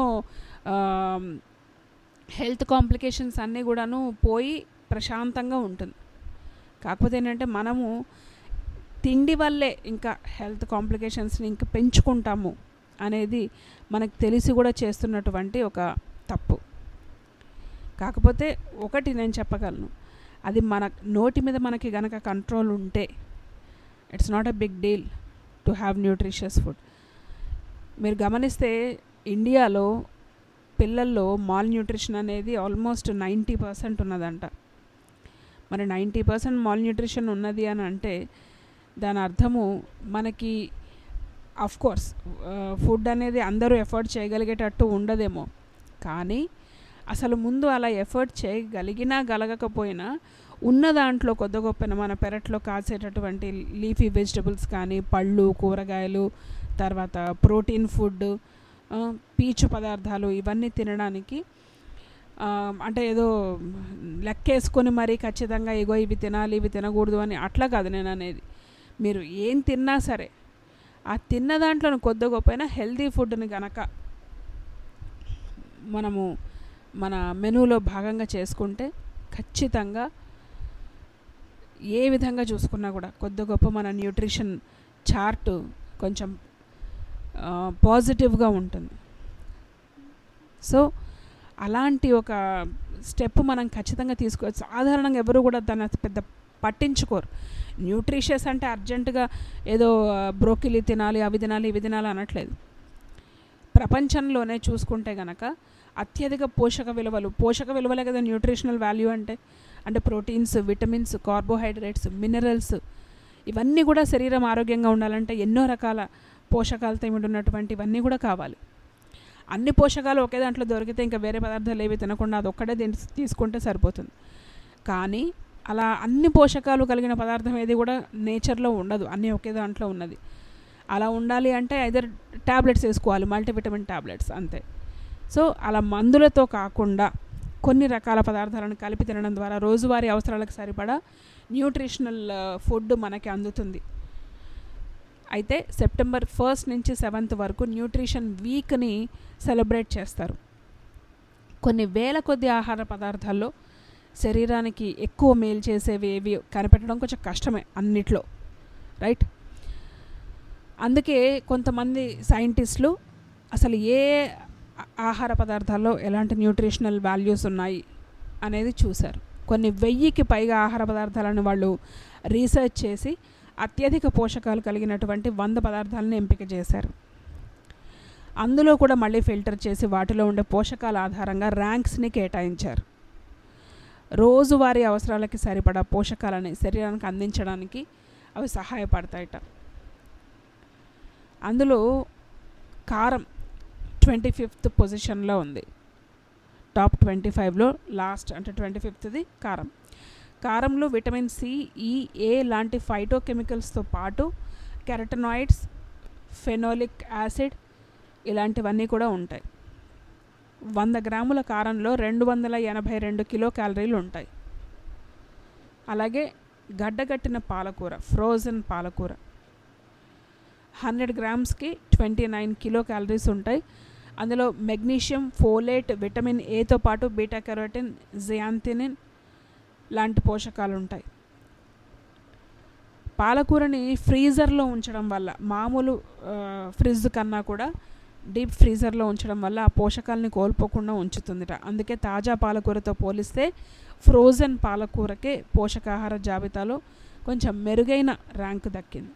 హెల్త్ కాంప్లికేషన్స్ అన్నీ కూడాను పోయి ప్రశాంతంగా ఉంటుంది కాకపోతే ఏంటంటే మనము తిండి వల్లే ఇంకా హెల్త్ కాంప్లికేషన్స్ని ఇంకా పెంచుకుంటాము అనేది మనకు తెలిసి కూడా చేస్తున్నటువంటి ఒక తప్పు కాకపోతే ఒకటి నేను చెప్పగలను అది మన నోటి మీద మనకి గనక కంట్రోల్ ఉంటే it's not a big deal to have nutritious food మీరు గమనిస్తే ఇండియాలో పిల్లల్లో మాల్ న్యూట్రిషన్ అనేది ఆల్మోస్ట్ నైంటీ పర్సెంట్ ఉన్నదంట మరి నైంటీ పర్సెంట్ మాల్ న్యూట్రిషన్ ఉన్నది అని అంటే దాని అర్థము మనకి అఫ్ కోర్స్ ఫుడ్ అనేది అందరూ ఎఫర్ట్ చేయగలిగేటట్టు ఉండదేమో కానీ అసలు ముందు అలా ఎఫర్ట్ చేయగలిగినా గలగకపోయినా ఉన్న దాంట్లో కొద్ది గొప్పన మన పెరట్లో కాసేటటువంటి లీఫీ వెజిటబుల్స్ కానీ పళ్ళు కూరగాయలు తర్వాత ప్రోటీన్ ఫుడ్ ఆ, పీచు పదార్థాలు ఇవన్నీ తినడానికి ఆ, అంటే ఏదో లెక్కేసుకొని మరీ ఖచ్చితంగా ఇగో ఇవి తినాలి ఇవి తినకూడదు అని అట్లా కాదు నేను అనేది మీరు ఏం తిన్నా సరే ఆ తిన్న దాంట్లో కొద్ది గొప్పైనా హెల్దీ ఫుడ్ని గనక మనము మన మెనూలో భాగంగా చేసుకుంటే ఖచ్చితంగా ఏ విధంగా చూసుకున్నా కూడా కొద్ది గొప్ప మన న్యూట్రిషన్ చార్ట్ కొంచెం పాజిటివ్గా ఉంటుంది సో అలాంటి ఒక స్టెప్ మనం ఖచ్చితంగా తీసుకోవచ్చు సాధారణంగా ఎవరు కూడా దాన్ని అంత పెద్ద పట్టించుకోరు న్యూట్రిషియస్ అంటే అర్జెంటుగా ఏదో బ్రోకిలీ తినాలి అవి తినాలి ఇవి తినాలి అనట్లేదు ప్రపంచంలోనే చూసుకుంటే గనక అత్యధిక పోషక విలువలు పోషక విలువలే కదా న్యూట్రిషనల్ వాల్యూ అంటే అంటే ప్రోటీన్స్ విటమిన్స్ కార్బోహైడ్రేట్స్ మినరల్స్ ఇవన్నీ కూడా శరీరం ఆరోగ్యంగా ఉండాలంటే ఎన్నో రకాల పోషకాలతో ఉన్నటువంటి ఇవన్నీ కూడా కావాలి అన్ని పోషకాలు ఒకే దాంట్లో దొరికితే ఇంకా వేరే పదార్థాలు ఏవి తినకుండా అది ఒక్కడే దీన్ని తీసుకుంటే సరిపోతుంది కానీ అలా అన్ని పోషకాలు కలిగిన పదార్థం ఏది కూడా నేచర్లో ఉండదు అన్నీ ఒకే దాంట్లో ఉన్నది అలా ఉండాలి అంటే ఐదర్ ట్యాబ్లెట్స్ వేసుకోవాలి మల్టీవిటమిన్ ట్యాబ్లెట్స్ అంతే సో అలా మందులతో కాకుండా కొన్ని రకాల పదార్థాలను కలిపి తినడం ద్వారా రోజువారీ అవసరాలకు సరిపడా న్యూట్రిషనల్ ఫుడ్ మనకి అందుతుంది అయితే సెప్టెంబర్ ఫస్ట్ నుంచి సెవెంత్ వరకు న్యూట్రిషన్ వీక్ని సెలబ్రేట్ చేస్తారు కొన్ని వేల కొద్ది ఆహార పదార్థాల్లో శరీరానికి ఎక్కువ మేలు చేసేవి ఏవి కనిపెట్టడం కొంచెం కష్టమే అన్నిట్లో రైట్ అందుకే కొంతమంది సైంటిస్టులు అసలు ఏ ఆహార పదార్థాల్లో ఎలాంటి న్యూట్రిషనల్ వాల్యూస్ ఉన్నాయి అనేది చూశారు కొన్ని వెయ్యికి పైగా ఆహార పదార్థాలను వాళ్ళు రీసెర్చ్ చేసి అత్యధిక పోషకాలు కలిగినటువంటి వంద పదార్థాలను ఎంపిక చేశారు అందులో కూడా మళ్ళీ ఫిల్టర్ చేసి వాటిలో ఉండే పోషకాల ఆధారంగా ర్యాంక్స్ని కేటాయించారు రోజువారీ అవసరాలకి సరిపడా పోషకాలని శరీరానికి అందించడానికి అవి సహాయపడతాయట అందులో కారం ట్వంటీ ఫిఫ్త్ పొజిషన్లో ఉంది టాప్ ట్వంటీ ఫైవ్లో లాస్ట్ అంటే ట్వంటీ ఫిఫ్త్ది కారం కారంలో విటమిన్ సి ఈ ఏ లాంటి ఫైటోకెమికల్స్తో పాటు కెరటనాయిడ్స్ ఫెనోలిక్ యాసిడ్ ఇలాంటివన్నీ కూడా ఉంటాయి వంద గ్రాముల కారంలో రెండు వందల ఎనభై రెండు కిలో క్యాలరీలు ఉంటాయి అలాగే గడ్డగట్టిన పాలకూర ఫ్రోజన్ పాలకూర హండ్రెడ్ గ్రామ్స్కి ట్వంటీ నైన్ కిలో క్యాలరీస్ ఉంటాయి అందులో మెగ్నీషియం ఫోలేట్ విటమిన్ ఏతో పాటు బీటా కెరోటిన్ జియాంథినిన్ లాంటి పోషకాలు ఉంటాయి పాలకూరని ఫ్రీజర్లో ఉంచడం వల్ల మామూలు ఫ్రిడ్జ్ కన్నా కూడా డీప్ ఫ్రీజర్లో ఉంచడం వల్ల ఆ పోషకాలని కోల్పోకుండా ఉంచుతుందిట అందుకే తాజా పాలకూరతో పోలిస్తే ఫ్రోజన్ పాలకూరకే పోషకాహార జాబితాలో కొంచెం మెరుగైన ర్యాంక్ దక్కింది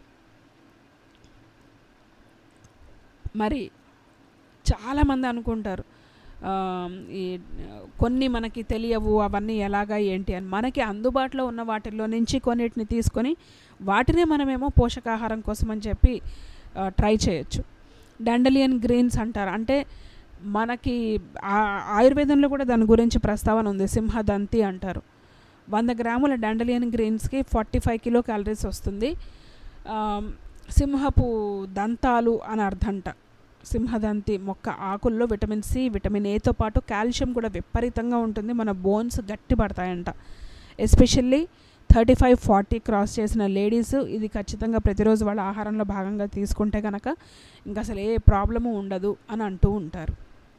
మరి చాలామంది అనుకుంటారు ఈ కొన్ని మనకి తెలియవు అవన్నీ ఎలాగా ఏంటి అని మనకి అందుబాటులో ఉన్న వాటిల్లో నుంచి కొన్నిటిని తీసుకొని వాటినే మనమేమో పోషకాహారం కోసం అని చెప్పి ట్రై చేయొచ్చు డండలియన్ గ్రీన్స్ అంటారు అంటే మనకి ఆయుర్వేదంలో కూడా దాని గురించి ప్రస్తావన ఉంది సింహదంతి అంటారు వంద గ్రాముల డండలియన్ గ్రీన్స్కి ఫార్టీ ఫైవ్ కిలో క్యాలరీస్ వస్తుంది సింహపు దంతాలు అని అర్థంట సింహదంతి మొక్క ఆకుల్లో విటమిన్ సి విటమిన్ ఏతో పాటు కాల్షియం కూడా విపరీతంగా ఉంటుంది మన బోన్స్ గట్టి పడతాయంట especially thirty five forty cross చేసిన లేడీస్ ఇది ఖచ్చితంగా ప్రతిరోజు వాళ్ళ ఆహారంలో భాగంగా తీసుకుంటే కనుక ఇంకా అసలు ఏ ప్రాబ్లము ఉండదు అని అంటూ ఉంటారు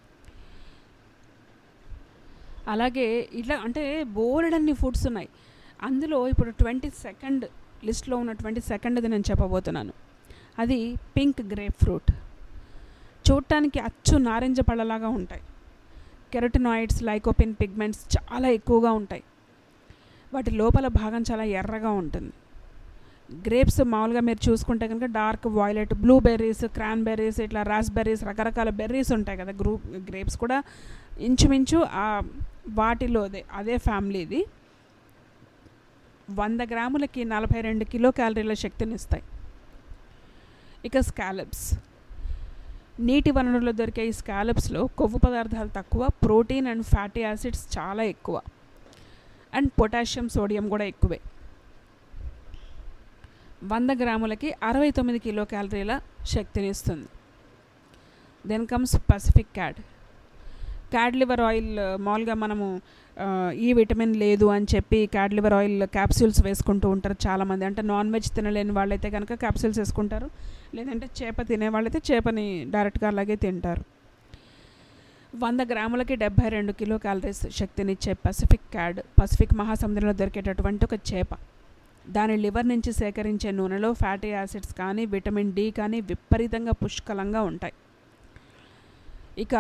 అలాగే ఇట్లా అంటే బోలెడన్ని ఫుడ్స్ ఉన్నాయి అందులో ఇప్పుడు ట్వంటీ సెకండ్ లిస్ట్లో ఉన్నటువంటి సెకండ్ది నేను చెప్పబోతున్నాను అది పింక్ గ్రేప్ ఫ్రూట్ చూడటానికి అచ్చు నారింజ పళ్ళలాగా ఉంటాయి కెరటినాయిడ్స్ లైకోపిన్ పిగ్మెంట్స్ చాలా ఎక్కువగా ఉంటాయి వాటి లోపల భాగం చాలా ఎర్రగా ఉంటుంది గ్రేప్స్ మామూలుగా మీరు చూసుకుంటే కనుక డార్క్ వాయిలెట్ బ్లూబెర్రీస్ క్రాన్బెర్రీస్ ఇట్లా రాస్బెర్రీస్ రకరకాల బెర్రీస్ ఉంటాయి కదా గ్రూప్ గ్రేప్స్ కూడా ఇంచుమించు ఆ వాటిలోదే అదే ఫ్యామిలీది వంద గ్రాములకి నలభై రెండు కిలో క్యాలరీల శక్తిని ఇస్తాయి ఇక స్కాలప్స్ నీటి వనరుల్లో దొరికే ఈ స్కాలప్స్లో కొవ్వు పదార్థాలు తక్కువ ప్రోటీన్ అండ్ ఫ్యాటీ యాసిడ్స్ చాలా ఎక్కువ అండ్ పొటాషియం సోడియం కూడా ఎక్కువే వంద గ్రాములకి అరవై తొమ్మిది కిలో క్యాలరీల శక్తిని ఇస్తుంది then comes Pacific cod cod liver oil మామూలుగా మనము ఆ, ఈ విటమిన్ లేదు అని చెప్పి క్యాడ్ లివర్ ఆయిల్ క్యాప్సూల్స్ వేసుకుంటూ ఉంటారు చాలామంది అంటే నాన్ వెజ్ తినలేని వాళ్ళైతే కనుక క్యాప్సూల్స్ వేసుకుంటారు లేదంటే చేప తినే వాళ్ళైతే చేపని డైరెక్ట్గా అలాగే తింటారు వంద గ్రాములకి డెబ్బై రెండు కిలో క్యాలరీస్ శక్తినిచ్చే పసిఫిక్ క్యాడ్ పసిఫిక్ మహాసముద్రంలో దొరికేటటువంటి ఒక చేప దాని లివర్ నుంచి సేకరించే నూనెలో ఫ్యాటీ యాసిడ్స్ కానీ విటమిన్ డి కానీ విపరీతంగా పుష్కలంగా ఉంటాయి ఇక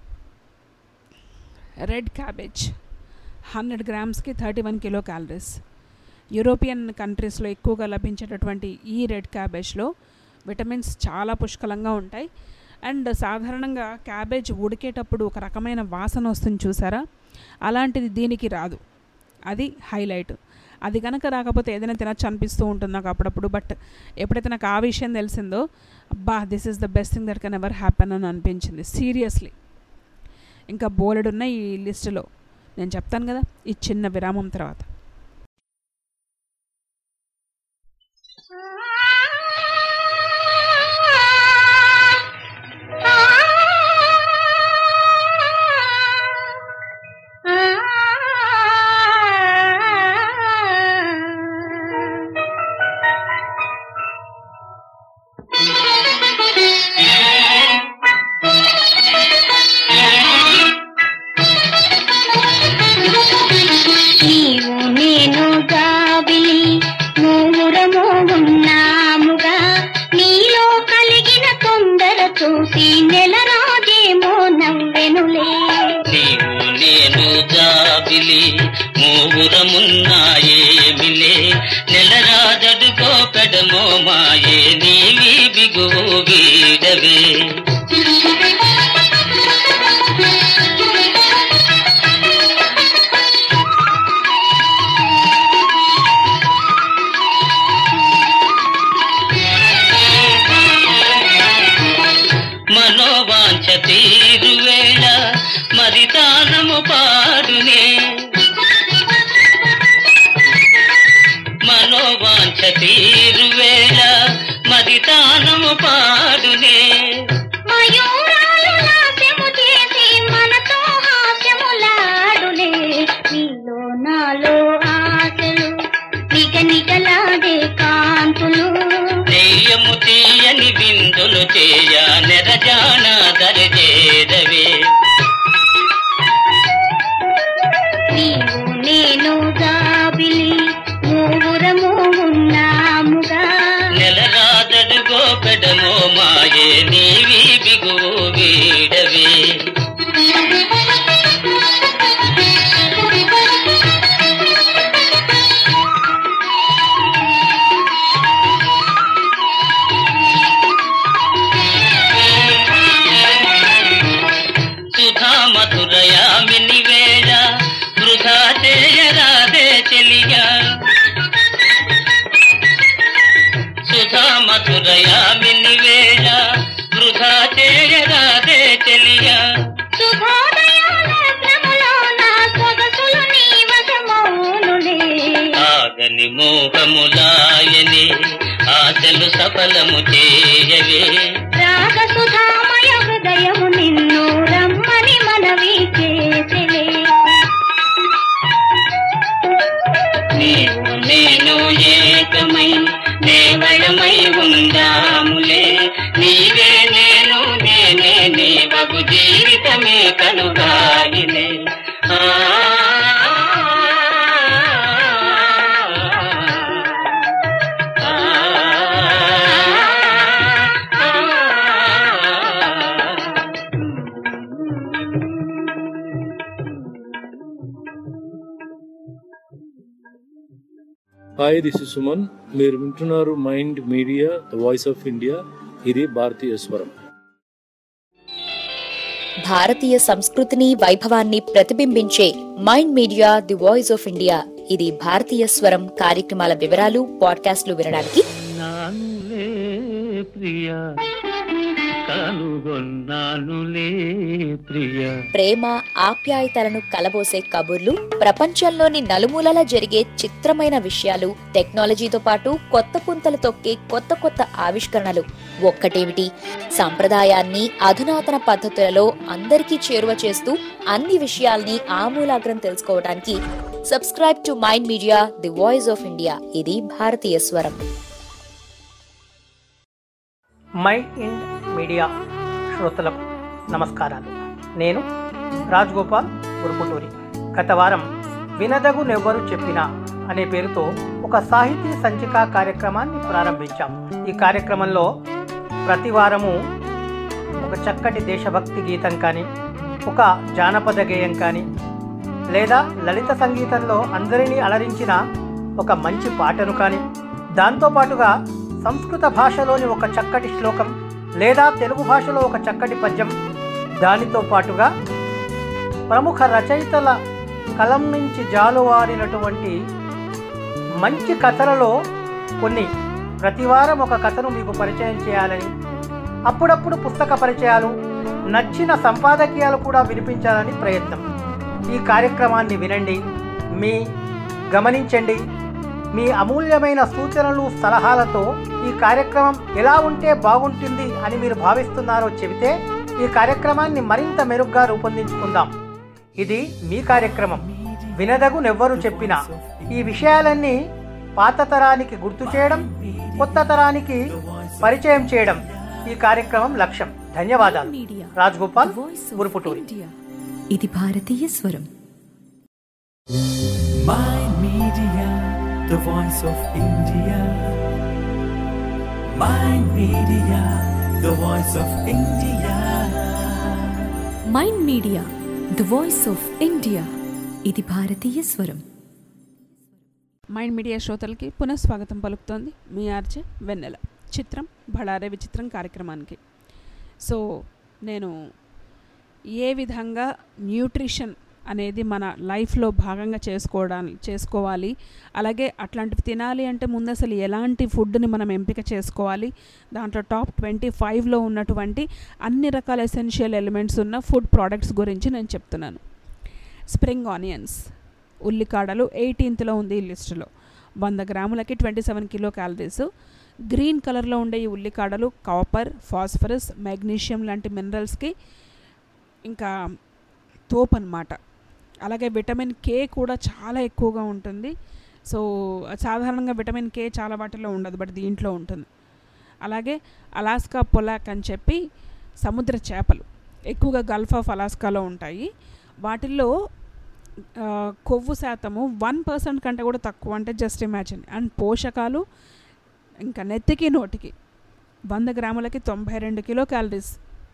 రెడ్ క్యాబేజ్ హండ్రెడ్ గ్రామ్స్కి thirty one kilo calories European కంట్రీస్లో ఎక్కువగా లభించేటటువంటి ఈ రెడ్ క్యాబేజ్లో విటమిన్స్ చాలా పుష్కలంగా ఉంటాయి అండ్ సాధారణంగా క్యాబేజ్ ఉడికేటప్పుడు ఒక రకమైన వాసన వస్తుంది చూసారా అలాంటిది దీనికి రాదు అది హైలైట్ అది కనుక రాకపోతే ఏదైనా తినచ్చు అనిపిస్తూ ఉంటుంది నాకు అప్పుడప్పుడు బట్ ఎప్పుడైతే నాకు ఆ విషయం తెలిసిందో అబ్బా this is the best thing that can ever happen అని అనిపించింది సీరియస్లీ ఇంకా బోలెడున్న ఈ లిస్టులో నేను చెప్తాను కదా ఈ చిన్న విరామం తర్వాత నీవు నేను గాబిలి మూరము ఉన్నాముగా నీలో కలిగిన తొందర చూసి నెల రాజేమో నవ్వెనులే నీవు నేను జాబిలి మూవురమున్నాయేమిలే నెలరాజడుకో పెడమో మాయే నీవి బిగువు వీడవే మనోవాంఛ తీరువేళ మరి దానము పాడునే మనోవాంఛ తీరువేళ మరి దానము పాడునే మయూరాలు నాట్యము చేసి మనతో హాస్యములాడులే నీలో నాలో ఆశలు నిగ నిగలాడే కాంతులు దెయ్యము తీయని విందులు చేయ నెరజాన దరిచేదవే నీవు నేను గాబిలి మూరము ఉన్నాముగా నెలరాజడుగో పెడమో మాయే నీవి బిగువు వీడవే సుధా మధురయామిని వేళ వృధా చేయరాదే చెలియా సుధా మధురయామిని వేళ వృధా చేయరాదే చెలియా శుభోదయాల భ్రమలో నా సొగసులు నీ వశమౌనులే ఆగని మోహములాయని ఆశలు సఫలము చేయవే రాగ సుధామయ హృదయము నిన్ను రమ్మని మనవి చేసిలే నీవు నేను ఏకమై దేవళమై ఉందాములే నీవే నేను నేనే నీవగు జీవితమే కనుగాయిలే ఆ హాయ్ దిస్ ఇస్ సుమన్ మీరు వింటున్నారు Mind Media the voice of India ఇది భారతీయ స్వరం భారతీయ సంస్కృతిని వైభవాన్ని ప్రతిబింబించే Mind Media the voice of India ఇది భారతీయ స్వరం కార్యక్రమాల వివరాలు పాడ్కాస్ట్లు వినడానికి నానులే ప్రియ కనుగొన్నానులే ప్రియ ప్రేమ ఆప్యాయతలను కలబోసే కబుర్లు ప్రపంచంలోని నలుమూలలా జరిగే చిత్రమైన విషయాలు టెక్నాలజీతో పాటు కొత్త పుంతలు తొక్కే కొత్త కొత్త ఆవిష్కరణలు ఒక్కటేమిటి సంప్రదాయాన్ని అధునాతన పద్ధతులలో అందరికీ చేరువ చేస్తూ అన్ని విషయాల్ని ఆమూలాగ్రం తెలుసుకోవడానికి subscribe to Mind Media the voice of India ఇది భారతీయ స్వరం మై ఇండ్ మీడియా శ్రోతలకు నమస్కారాలు నేను రాజ్గోపాల్ ఉరుపుటూరి గత వారం వినదగు నెవ్వరు చెప్పిన అనే పేరుతో ఒక సాహితీ సంచిక కార్యక్రమాన్ని ప్రారంభించాం ఈ కార్యక్రమంలో ప్రతి వారము ఒక చక్కటి దేశభక్తి గీతం కానీ ఒక జానపద గేయం కానీ లేదా లలిత సంగీతంలో అందరినీ అలరించిన ఒక మంచి పాటను కానీ దాంతోపాటుగా సంస్కృత భాషలోని ఒక చక్కటి శ్లోకం లేదా తెలుగు భాషలో ఒక చక్కటి పద్యం దానితో పాటుగా ప్రముఖ రచయితల కలం నుంచి జాలువారినటువంటి మంచి కథలలో కొన్ని ప్రతివారం ఒక కథను మీకు పరిచయం చేయాలని అప్పుడప్పుడు పుస్తక పరిచయాలు నచ్చిన సంపాదకీయాలు కూడా వినిపించాలని ప్రయత్నం ఈ కార్యక్రమాన్ని వినండి మీ గమనించండి మీ అమూల్యమైన సూచనలు సలహాలతో ఈ కార్యక్రమం ఎలా ఉంటే బాగుంటుంది అని మీరు భావిస్తున్నారో చెబితే ఈ కార్యక్రమాన్ని మరింత మెరుగ్గా రూపొందించుకుందాం ఇది మీ కార్యక్రమం వినదగు నెవ్వరు చెప్పినా ఈ విషయాలన్నీ పాత తరానికి గుర్తు చేయడం కొత్త తరానికి పరిచయం చేయడం ఈ కార్యక్రమం లక్ష్యం ధన్యవాదాలు రాజ్గోపాల్ గురుపుటూరి ఇది భారతీయ స్వరం Mind Media, the voice of India. Mind Media, the voice of India. Mind Media the voice of India ఇది భారతీయ స్వరం మైండ్ మీడియా శ్రోతలకి పునఃస్వాగతం పలుకుతోంది మీ ఆర్జే వెన్నెల చిత్రం బళారే విచిత్రం కార్యక్రమానికి సో నేను ఏ విధంగా న్యూట్రిషన్ అనేది మన లైఫ్లో భాగంగా చేసుకోవడానికి చేసుకోవాలి అలాగే అట్లాంటివి తినాలి అంటే ముందు అసలు ఎలాంటి ఫుడ్ని మనం ఎంపిక చేసుకోవాలి దాంట్లో టాప్ ట్వంటీ ఫైవ్లో ఉన్నటువంటి అన్ని రకాల ఎసెన్షియల్ ఎలిమెంట్స్ ఉన్న ఫుడ్ ప్రోడక్ట్స్ గురించి నేను చెప్తున్నాను స్ప్రింగ్ ఆనియన్స్ ఉల్లికాడలు ఎయిటీన్త్లో ఉంది ఈ లిస్టులో వంద గ్రాములకి twenty seven kilo calories green కలర్లో ఉండే ఈ ఉల్లికాడలు కాపర్ ఫాస్ఫరస్ మెగ్నీషియం లాంటి మినరల్స్కి ఇంకా తోపు అనమాట అలాగే విటమిన్ కే కూడా చాలా ఎక్కువగా ఉంటుంది సో సాధారణంగా విటమిన్ కే చాలా వాటిలో ఉండదు బట్ దీంట్లో ఉంటుంది అలాగే అలాస్కా పొలాక్ అని చెప్పి సముద్ర చేపలు ఎక్కువగా గల్ఫ్ ఆఫ్ అలాస్కాలో ఉంటాయి వాటిల్లో ఆ, కొవ్వు శాతము వన్ పర్సెంట్ కంటే కూడా తక్కువ అంటే జస్ట్ ఇమాజిన్ అండ్ పోషకాలు ఇంకా నెత్తికి నోటికి వంద గ్రాములకి తొంభై రెండు కిలో క్యాలరీస్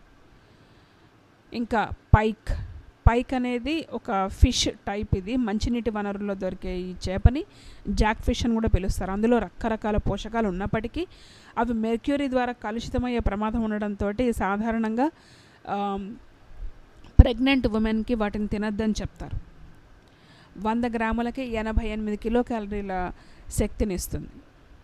ఇంకా పైక్ పైక్ అనేది ఒక ఫిష్ టైప్ ఇది మంచినీటి వనరుల్లో దొరికే ఈ చేపని జాక్ ఫిష్ అని కూడా పిలుస్తారు అందులో రకరకాల పోషకాలు ఉన్నప్పటికీ అవి మెర్క్యూరీ ద్వారా కలుషితమయ్యే ప్రమాదం ఉండడంతో సాధారణంగా ప్రెగ్నెంట్ ఉమెన్కి వాటిని తినద్దని చెప్తారు వంద గ్రాములకి ఎనభై ఎనిమిది కిలో క్యాలరీల శక్తిని ఇస్తుంది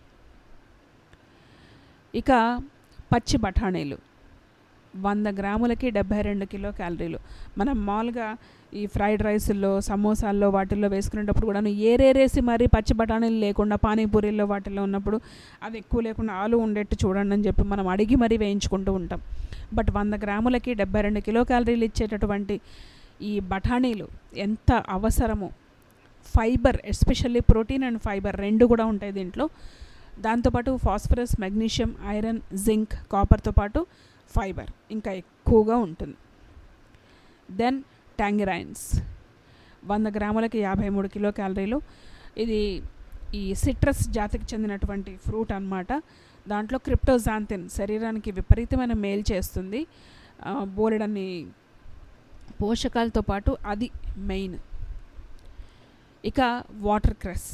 ఇక పచ్చి బఠానీలు వంద గ్రాములకి డెబ్బై రెండు కిలో క్యాలరీలు మనం మామూలుగా ఈ ఫ్రైడ్ రైస్ల్లో సమోసాల్లో వాటిల్లో వేసుకునేటప్పుడు కూడా ఏరేరేసి మరీ పచ్చి బఠానీలు లేకుండా పానీపూరీల్లో వాటిల్లో ఉన్నప్పుడు అది ఎక్కువ లేకుండా ఆలు ఉండేట్టు చూడండి అని చెప్పి మనం అడిగి మరీ వేయించుకుంటూ ఉంటాం బట్ వంద గ్రాములకి డెబ్బై రెండు కిలో క్యాలరీలు ఇచ్చేటటువంటి ఈ బఠానీలు ఎంత అవసరమో fibre especially protein and fibre రెండు కూడా ఉంటాయి దీంట్లో దాంతోపాటు ఫాస్ఫరస్ మెగ్నీషియం ఐరన్ జింక్ కాపర్తో పాటు ఫైబర్ ఇంకా ఎక్కువగా ఉంటుంది దెన్ ట్యాంగిరైన్స్ వంద గ్రాములకి యాభై మూడు కిలో క్యాలరీలు ఇది ఈ సిట్రస్ జాతికి చెందినటువంటి ఫ్రూట్ అన్నమాట దాంట్లో క్రిప్టోజాంతిన్ శరీరానికి విపరీతమైన మేలు చేస్తుంది ఆ, బోలెడన్ని పోషకాలతో పాటు అది మెయిన్ ఇక వాటర్ క్రెస్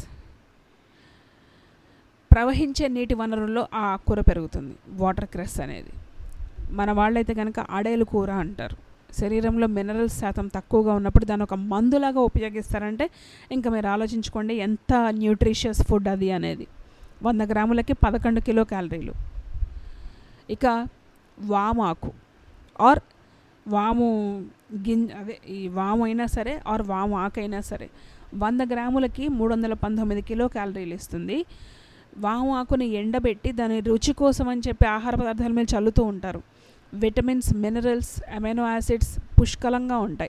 ప్రవహించే నీటి వనరుల్లో ఆ ఆకుకూర పెరుగుతుంది వాటర్ క్రెస్ అనేది మన వాళ్ళైతే కనుక అడేలు కూర అంటారు శరీరంలో మినరల్స్ శాతం తక్కువగా ఉన్నప్పుడు దాన్ని ఒక మందులాగా ఉపయోగిస్తారంటే ఇంకా మీరు ఆలోచించుకోండి ఎంత న్యూట్రిషియస్ ఫుడ్ అది అనేది వంద గ్రాములకి పదకొండు కిలో క్యాలరీలు ఇక వామాకు ఆర్ వాము గింజ అదే ఈ వాము అయినా సరే ఆర్ వాము ఆకైనా సరే వంద గ్రాములకి మూడు వందల పంతొమ్మిది కిలో క్యాలరీలు ఇస్తుంది వాము ఆకుని ఎండబెట్టి దాని రుచి కోసం అని చెప్పి ఆహార పదార్థాల మీద చల్లుతూ ఉంటారు విటమిన్స్ మినరల్స్ అమైనో యాసిడ్స్ పుష్కలంగా ఉంటాయి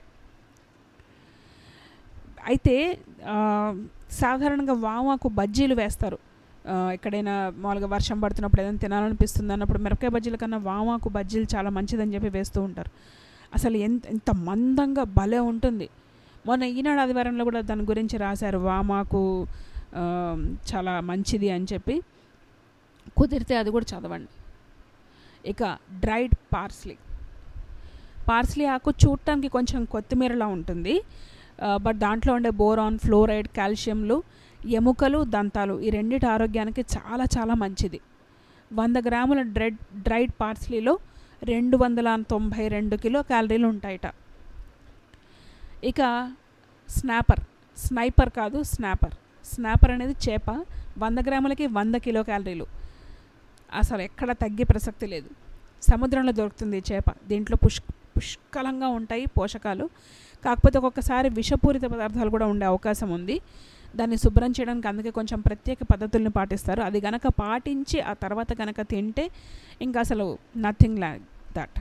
అయితే ఆ, సాధారణంగా వామాకు బజ్జీలు వేస్తారు ఆ, ఎక్కడైనా మామూలుగా వర్షం పడుతున్నప్పుడు ఏదైనా తినాలనిపిస్తుంది అన్నప్పుడు మిరపకాయ బజ్జీల కన్నా వామాకు బజ్జీలు చాలా మంచిదని చెప్పి వేస్తూ ఉంటారు అసలు ఎంత ఎంత మందంగా భలే ఉంటుంది మొన్న ఈనాడు ఆదివారంలో కూడా దాని గురించి రాశారు వామాకు ఆ, చాలా మంచిది అని చెప్పి కుదిరితే అది కూడా చదవండి ఇక డ్రైడ్ పార్స్లీ పార్స్లీ ఆకు చూడటానికి కొంచెం కొత్తిమీరలా ఉంటుంది ఆ, బట్ దాంట్లో ఉండే బోరాన్ ఫ్లోరైడ్ కాల్షియంలు ఎముకలు దంతాలు ఈ రెండిటి ఆరోగ్యానికి చాలా చాలా మంచిది వంద గ్రాముల డ్రెడ్ డ్రైడ్ పార్స్లీలో రెండు వందల తొంభై రెండు కిలో క్యాలరీలు ఉంటాయట ఇక స్నాపర్ స్నైపర్ కాదు స్నాపర్ స్నాపర్ అనేది చేప వంద గ్రాములకి వంద కిలో క్యాలరీలు అసలు ఎక్కడ తగ్గే ప్రసక్తి లేదు సముద్రంలో దొరుకుతుంది ఈ చేప దీంట్లో పుష్ పుష్కలంగా ఉంటాయి పోషకాలు కాకపోతే ఒక్కొక్కసారి విషపూరిత పదార్థాలు కూడా ఉండే అవకాశం ఉంది దాన్ని శుభ్రం చేయడానికి అందుకే కొంచెం ప్రత్యేక పద్ధతుల్ని పాటిస్తారు అది గనక పాటించి ఆ తర్వాత గనక తింటే ఇంకా అసలు నథింగ్ లైక్ దట్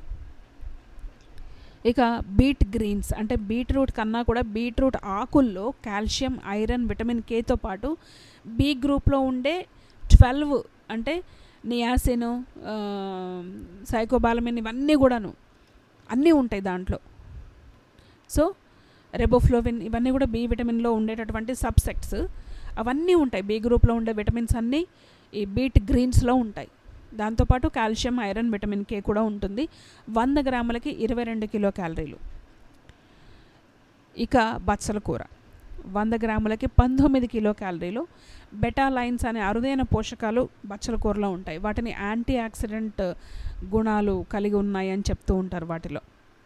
ఇక బీట్ గ్రీన్స్ అంటే బీట్రూట్ కన్నా కూడా బీట్రూట్ ఆకుల్లో కాల్షియం ఐరన్ విటమిన్ కేతో పాటు బి గ్రూప్లో ఉండే ట్వెల్వ్ అంటే నియాసిన్ సైకోబాలమిన్ ఇవన్నీ కూడాను అన్నీ ఉంటాయి దాంట్లో సో రెబోఫ్లోవిన్ ఇవన్నీ కూడా బి విటమిన్లో ఉండేటటువంటి సబ్సెక్ట్స్ అవన్నీ ఉంటాయి బి గ్రూప్లో ఉండే విటమిన్స్ అన్నీ ఈ బీట్ గ్రీన్స్లో ఉంటాయి దాంతోపాటు కాల్షియం ఐరన్ విటమిన్ కే కూడా ఉంటుంది వంద గ్రాములకి ఇరవై రెండు కిలో క్యాలరీలు ఇక బచ్చల కూర వంద గ్రాములకి పంతొమ్మిది కిలో క్యాలరీలు బెటాలైన్స్ అనే అరుదైన పోషకాలు బచ్చల కూరలో ఉంటాయి వాటిని యాంటీ ఆక్సిడెంట్ గుణాలు కలిగి ఉన్నాయి అని చెప్తూ ఉంటారు వాటిలో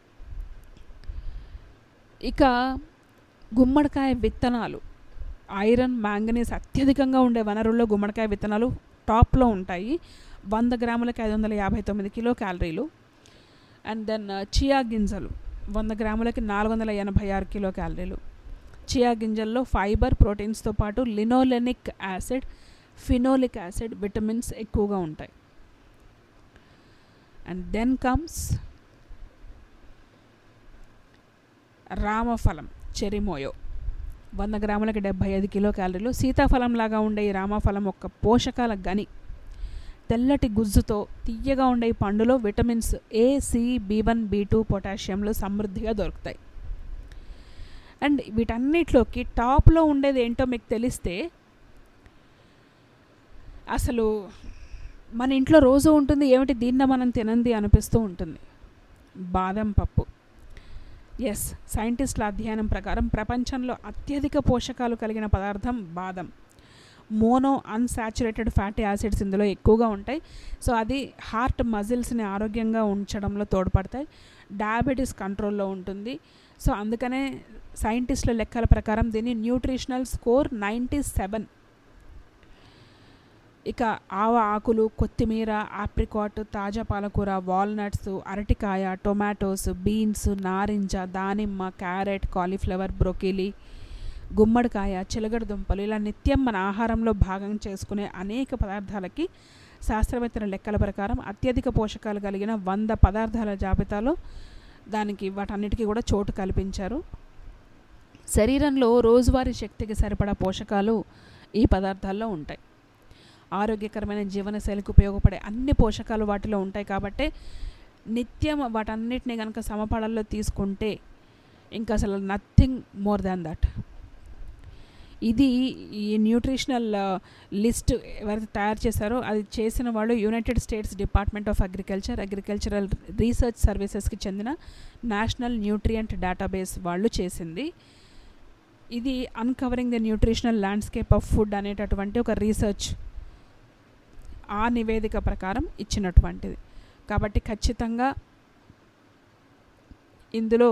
ఇక గుమ్మడికాయ విత్తనాలు ఐరన్ మ్యాంగనీస్ అత్యధికంగా ఉండే వనరుల్లో గుమ్మడికాయ విత్తనాలు టాప్లో ఉంటాయి వంద గ్రాములకి ఐదు వందల యాభై తొమ్మిది కిలో క్యాలరీలు అండ్ దెన్ చియా గింజలు వంద గ్రాములకి నాలుగు వందల ఎనభై ఆరు కిలో క్యాలరీలు చియా గింజల్లో ఫైబర్ ప్రోటీన్స్తో పాటు linolenic acid phenolic acid vitamins ఎక్కువగా ఉంటాయి అండ్ దెన్ కమ్స్ రామఫలం చెరిమోయో వంద గ్రాములకి డెబ్బై ఐదు కిలో క్యాలరీలు సీతాఫలం లాగా ఉండే ఈ రామఫలం ఒక పోషకాల గని తెల్లటి గుజ్జుతో తీయగా ఉండే ఈ పండులో vitamins A C B one B two పొటాషియంలు సమృద్ధిగా దొరుకుతాయి అండ్ వీటన్నిటిలోకి టాప్లో ఉండేది ఏంటో మీకు తెలిస్తే అసలు మన ఇంట్లో రోజు ఉంటుంది ఏమిటి దీన్న మనం తినంది అనిపిస్తూ ఉంటుంది బాదం పప్పు ఎస్ సైంటిస్టుల అధ్యయనం ప్రకారం ప్రపంచంలో అత్యధిక పోషకాలు కలిగిన పదార్థం బాదం మోనో అన్సాచురేటెడ్ ఫ్యాటీ యాసిడ్స్ ఇందులో ఎక్కువగా ఉంటాయి సో అది హార్ట్ మజిల్స్ని ఆరోగ్యంగా ఉంచడంలో తోడ్పడతాయి డయాబెటీస్ కంట్రోల్లో ఉంటుంది సో అందుకనే సైంటిస్టుల లెక్కల ప్రకారం దీన్ని న్యూట్రిషనల్ స్కోర్ నైంటీ సెవెన్ ఇక ఆవ ఆకులు కొత్తిమీర ఆప్రికాట్ తాజా పాలకూర వాల్నట్స్ అరటికాయ టొమాటోస్ బీన్స్ నారింజ దానిమ్మ క్యారెట్ కాలీఫ్లవర్ బ్రొకీలి గుమ్మడికాయ చిలగడ దుంపలు ఇలా నిత్యం మన ఆహారంలో భాగం చేసుకునే అనేక పదార్థాలకి శాస్త్రవేత్తల లెక్కల ప్రకారం అత్యధిక పోషకాలు కలిగిన వంద పదార్థాల జాబితాలో దానికి వాటన్నిటికీ కూడా చోటు కల్పించారు శరీరంలో రోజువారీ శక్తికి సరిపడా పోషకాలు ఈ పదార్థాల్లో ఉంటాయి ఆరోగ్యకరమైన జీవనశైలికి ఉపయోగపడే అన్ని పోషకాలు వాటిలో ఉంటాయి కాబట్టి నిత్యం వాటన్నిటిని కనుక సమపాళల్లో తీసుకుంటే ఇంకా అసలు నథింగ్ మోర్ దాన్ దట్ ఇది ఈ న్యూట్రిషనల్ లిస్ట్ ఎవరైతే తయారు చేశారో అది చేసిన వాళ్ళు United States department of agriculture agricultural research సర్వీసెస్కి చెందిన నేషనల్ న్యూట్రియంట్ డేటాబేస్ వాళ్ళు చేసింది ఇది uncovering the nutritional landscape of food అనేటటువంటి ఒక రీసెర్చ్ ఆ నివేదిక ప్రకారం ఇచ్చినటువంటిది కాబట్టి ఖచ్చితంగా ఇందులో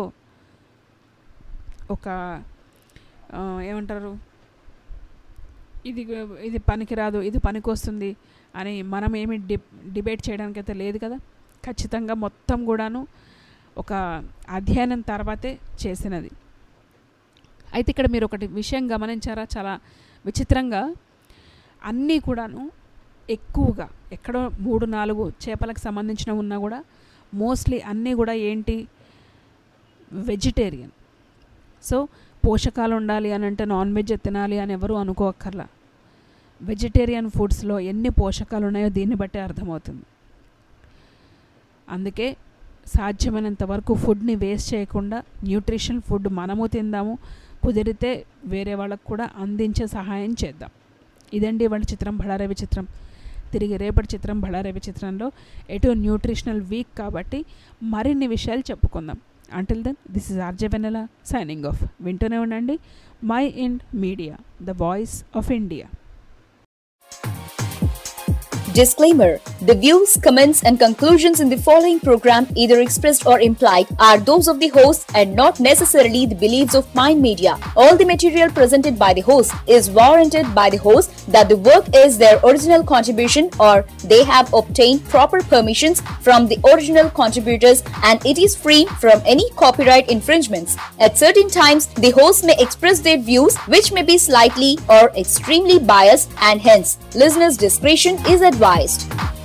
ఒక ఆ, ఏమంటారు ఇది ఇది పనికిరాదు ఇది పనికొస్తుంది అని మనం ఏమి డి డిబేట్ చేయడానికైతే లేదు కదా ఖచ్చితంగా మొత్తం కూడాను ఒక అధ్యయనం తర్వాతే చేసినది అయితే ఇక్కడ మీరు ఒకటి విషయం గమనించారా చాలా విచిత్రంగా అన్నీ కూడాను ఎక్కువగా ఎక్కడో మూడు నాలుగు చేపలకు సంబంధించిన ఉన్నా కూడా మోస్ట్లీ అన్నీ కూడా ఏంటి వెజిటేరియన్ సో పోషకాలు ఉండాలి అని అంటే నాన్ వెజ్ తినాలి అని ఎవరు అనుకోక్కర్లా వెజిటేరియన్ ఫుడ్స్లో ఎన్ని పోషకాలు ఉన్నాయో దీన్ని బట్టే అర్థమవుతుంది అందుకే సాధ్యమైనంత వరకు ఫుడ్ని వేస్ట్ చేయకుండా న్యూట్రిషన్ ఫుడ్ మనము తిందాము కుదిరితే వేరే వాళ్ళకు కూడా అందించే సహాయం చేద్దాం ఇదండి వాళ్ళ చిత్రం బళారవి చిత్రం తిరిగి రేపటి చిత్రం బళారవి చిత్రంలో ఎటు న్యూట్రిషనల్ వీక్ కాబట్టి మరిన్ని విషయాలు చెప్పుకుందాం until then this is RJ Vennela signing off వింటూనే ఉండండి Mind Media the voice of India Disclaimer The views, comments, and conclusions in the following program, either expressed or implied, are those of the host and not necessarily the beliefs of Mind Media. All the material presented by the host is warranted by the host that the work is their original contribution or they have obtained proper permissions from the original contributors and it is free from any copyright infringements. At certain times, the host may express their views which may be slightly or extremely biased and hence listeners' discretion is advised.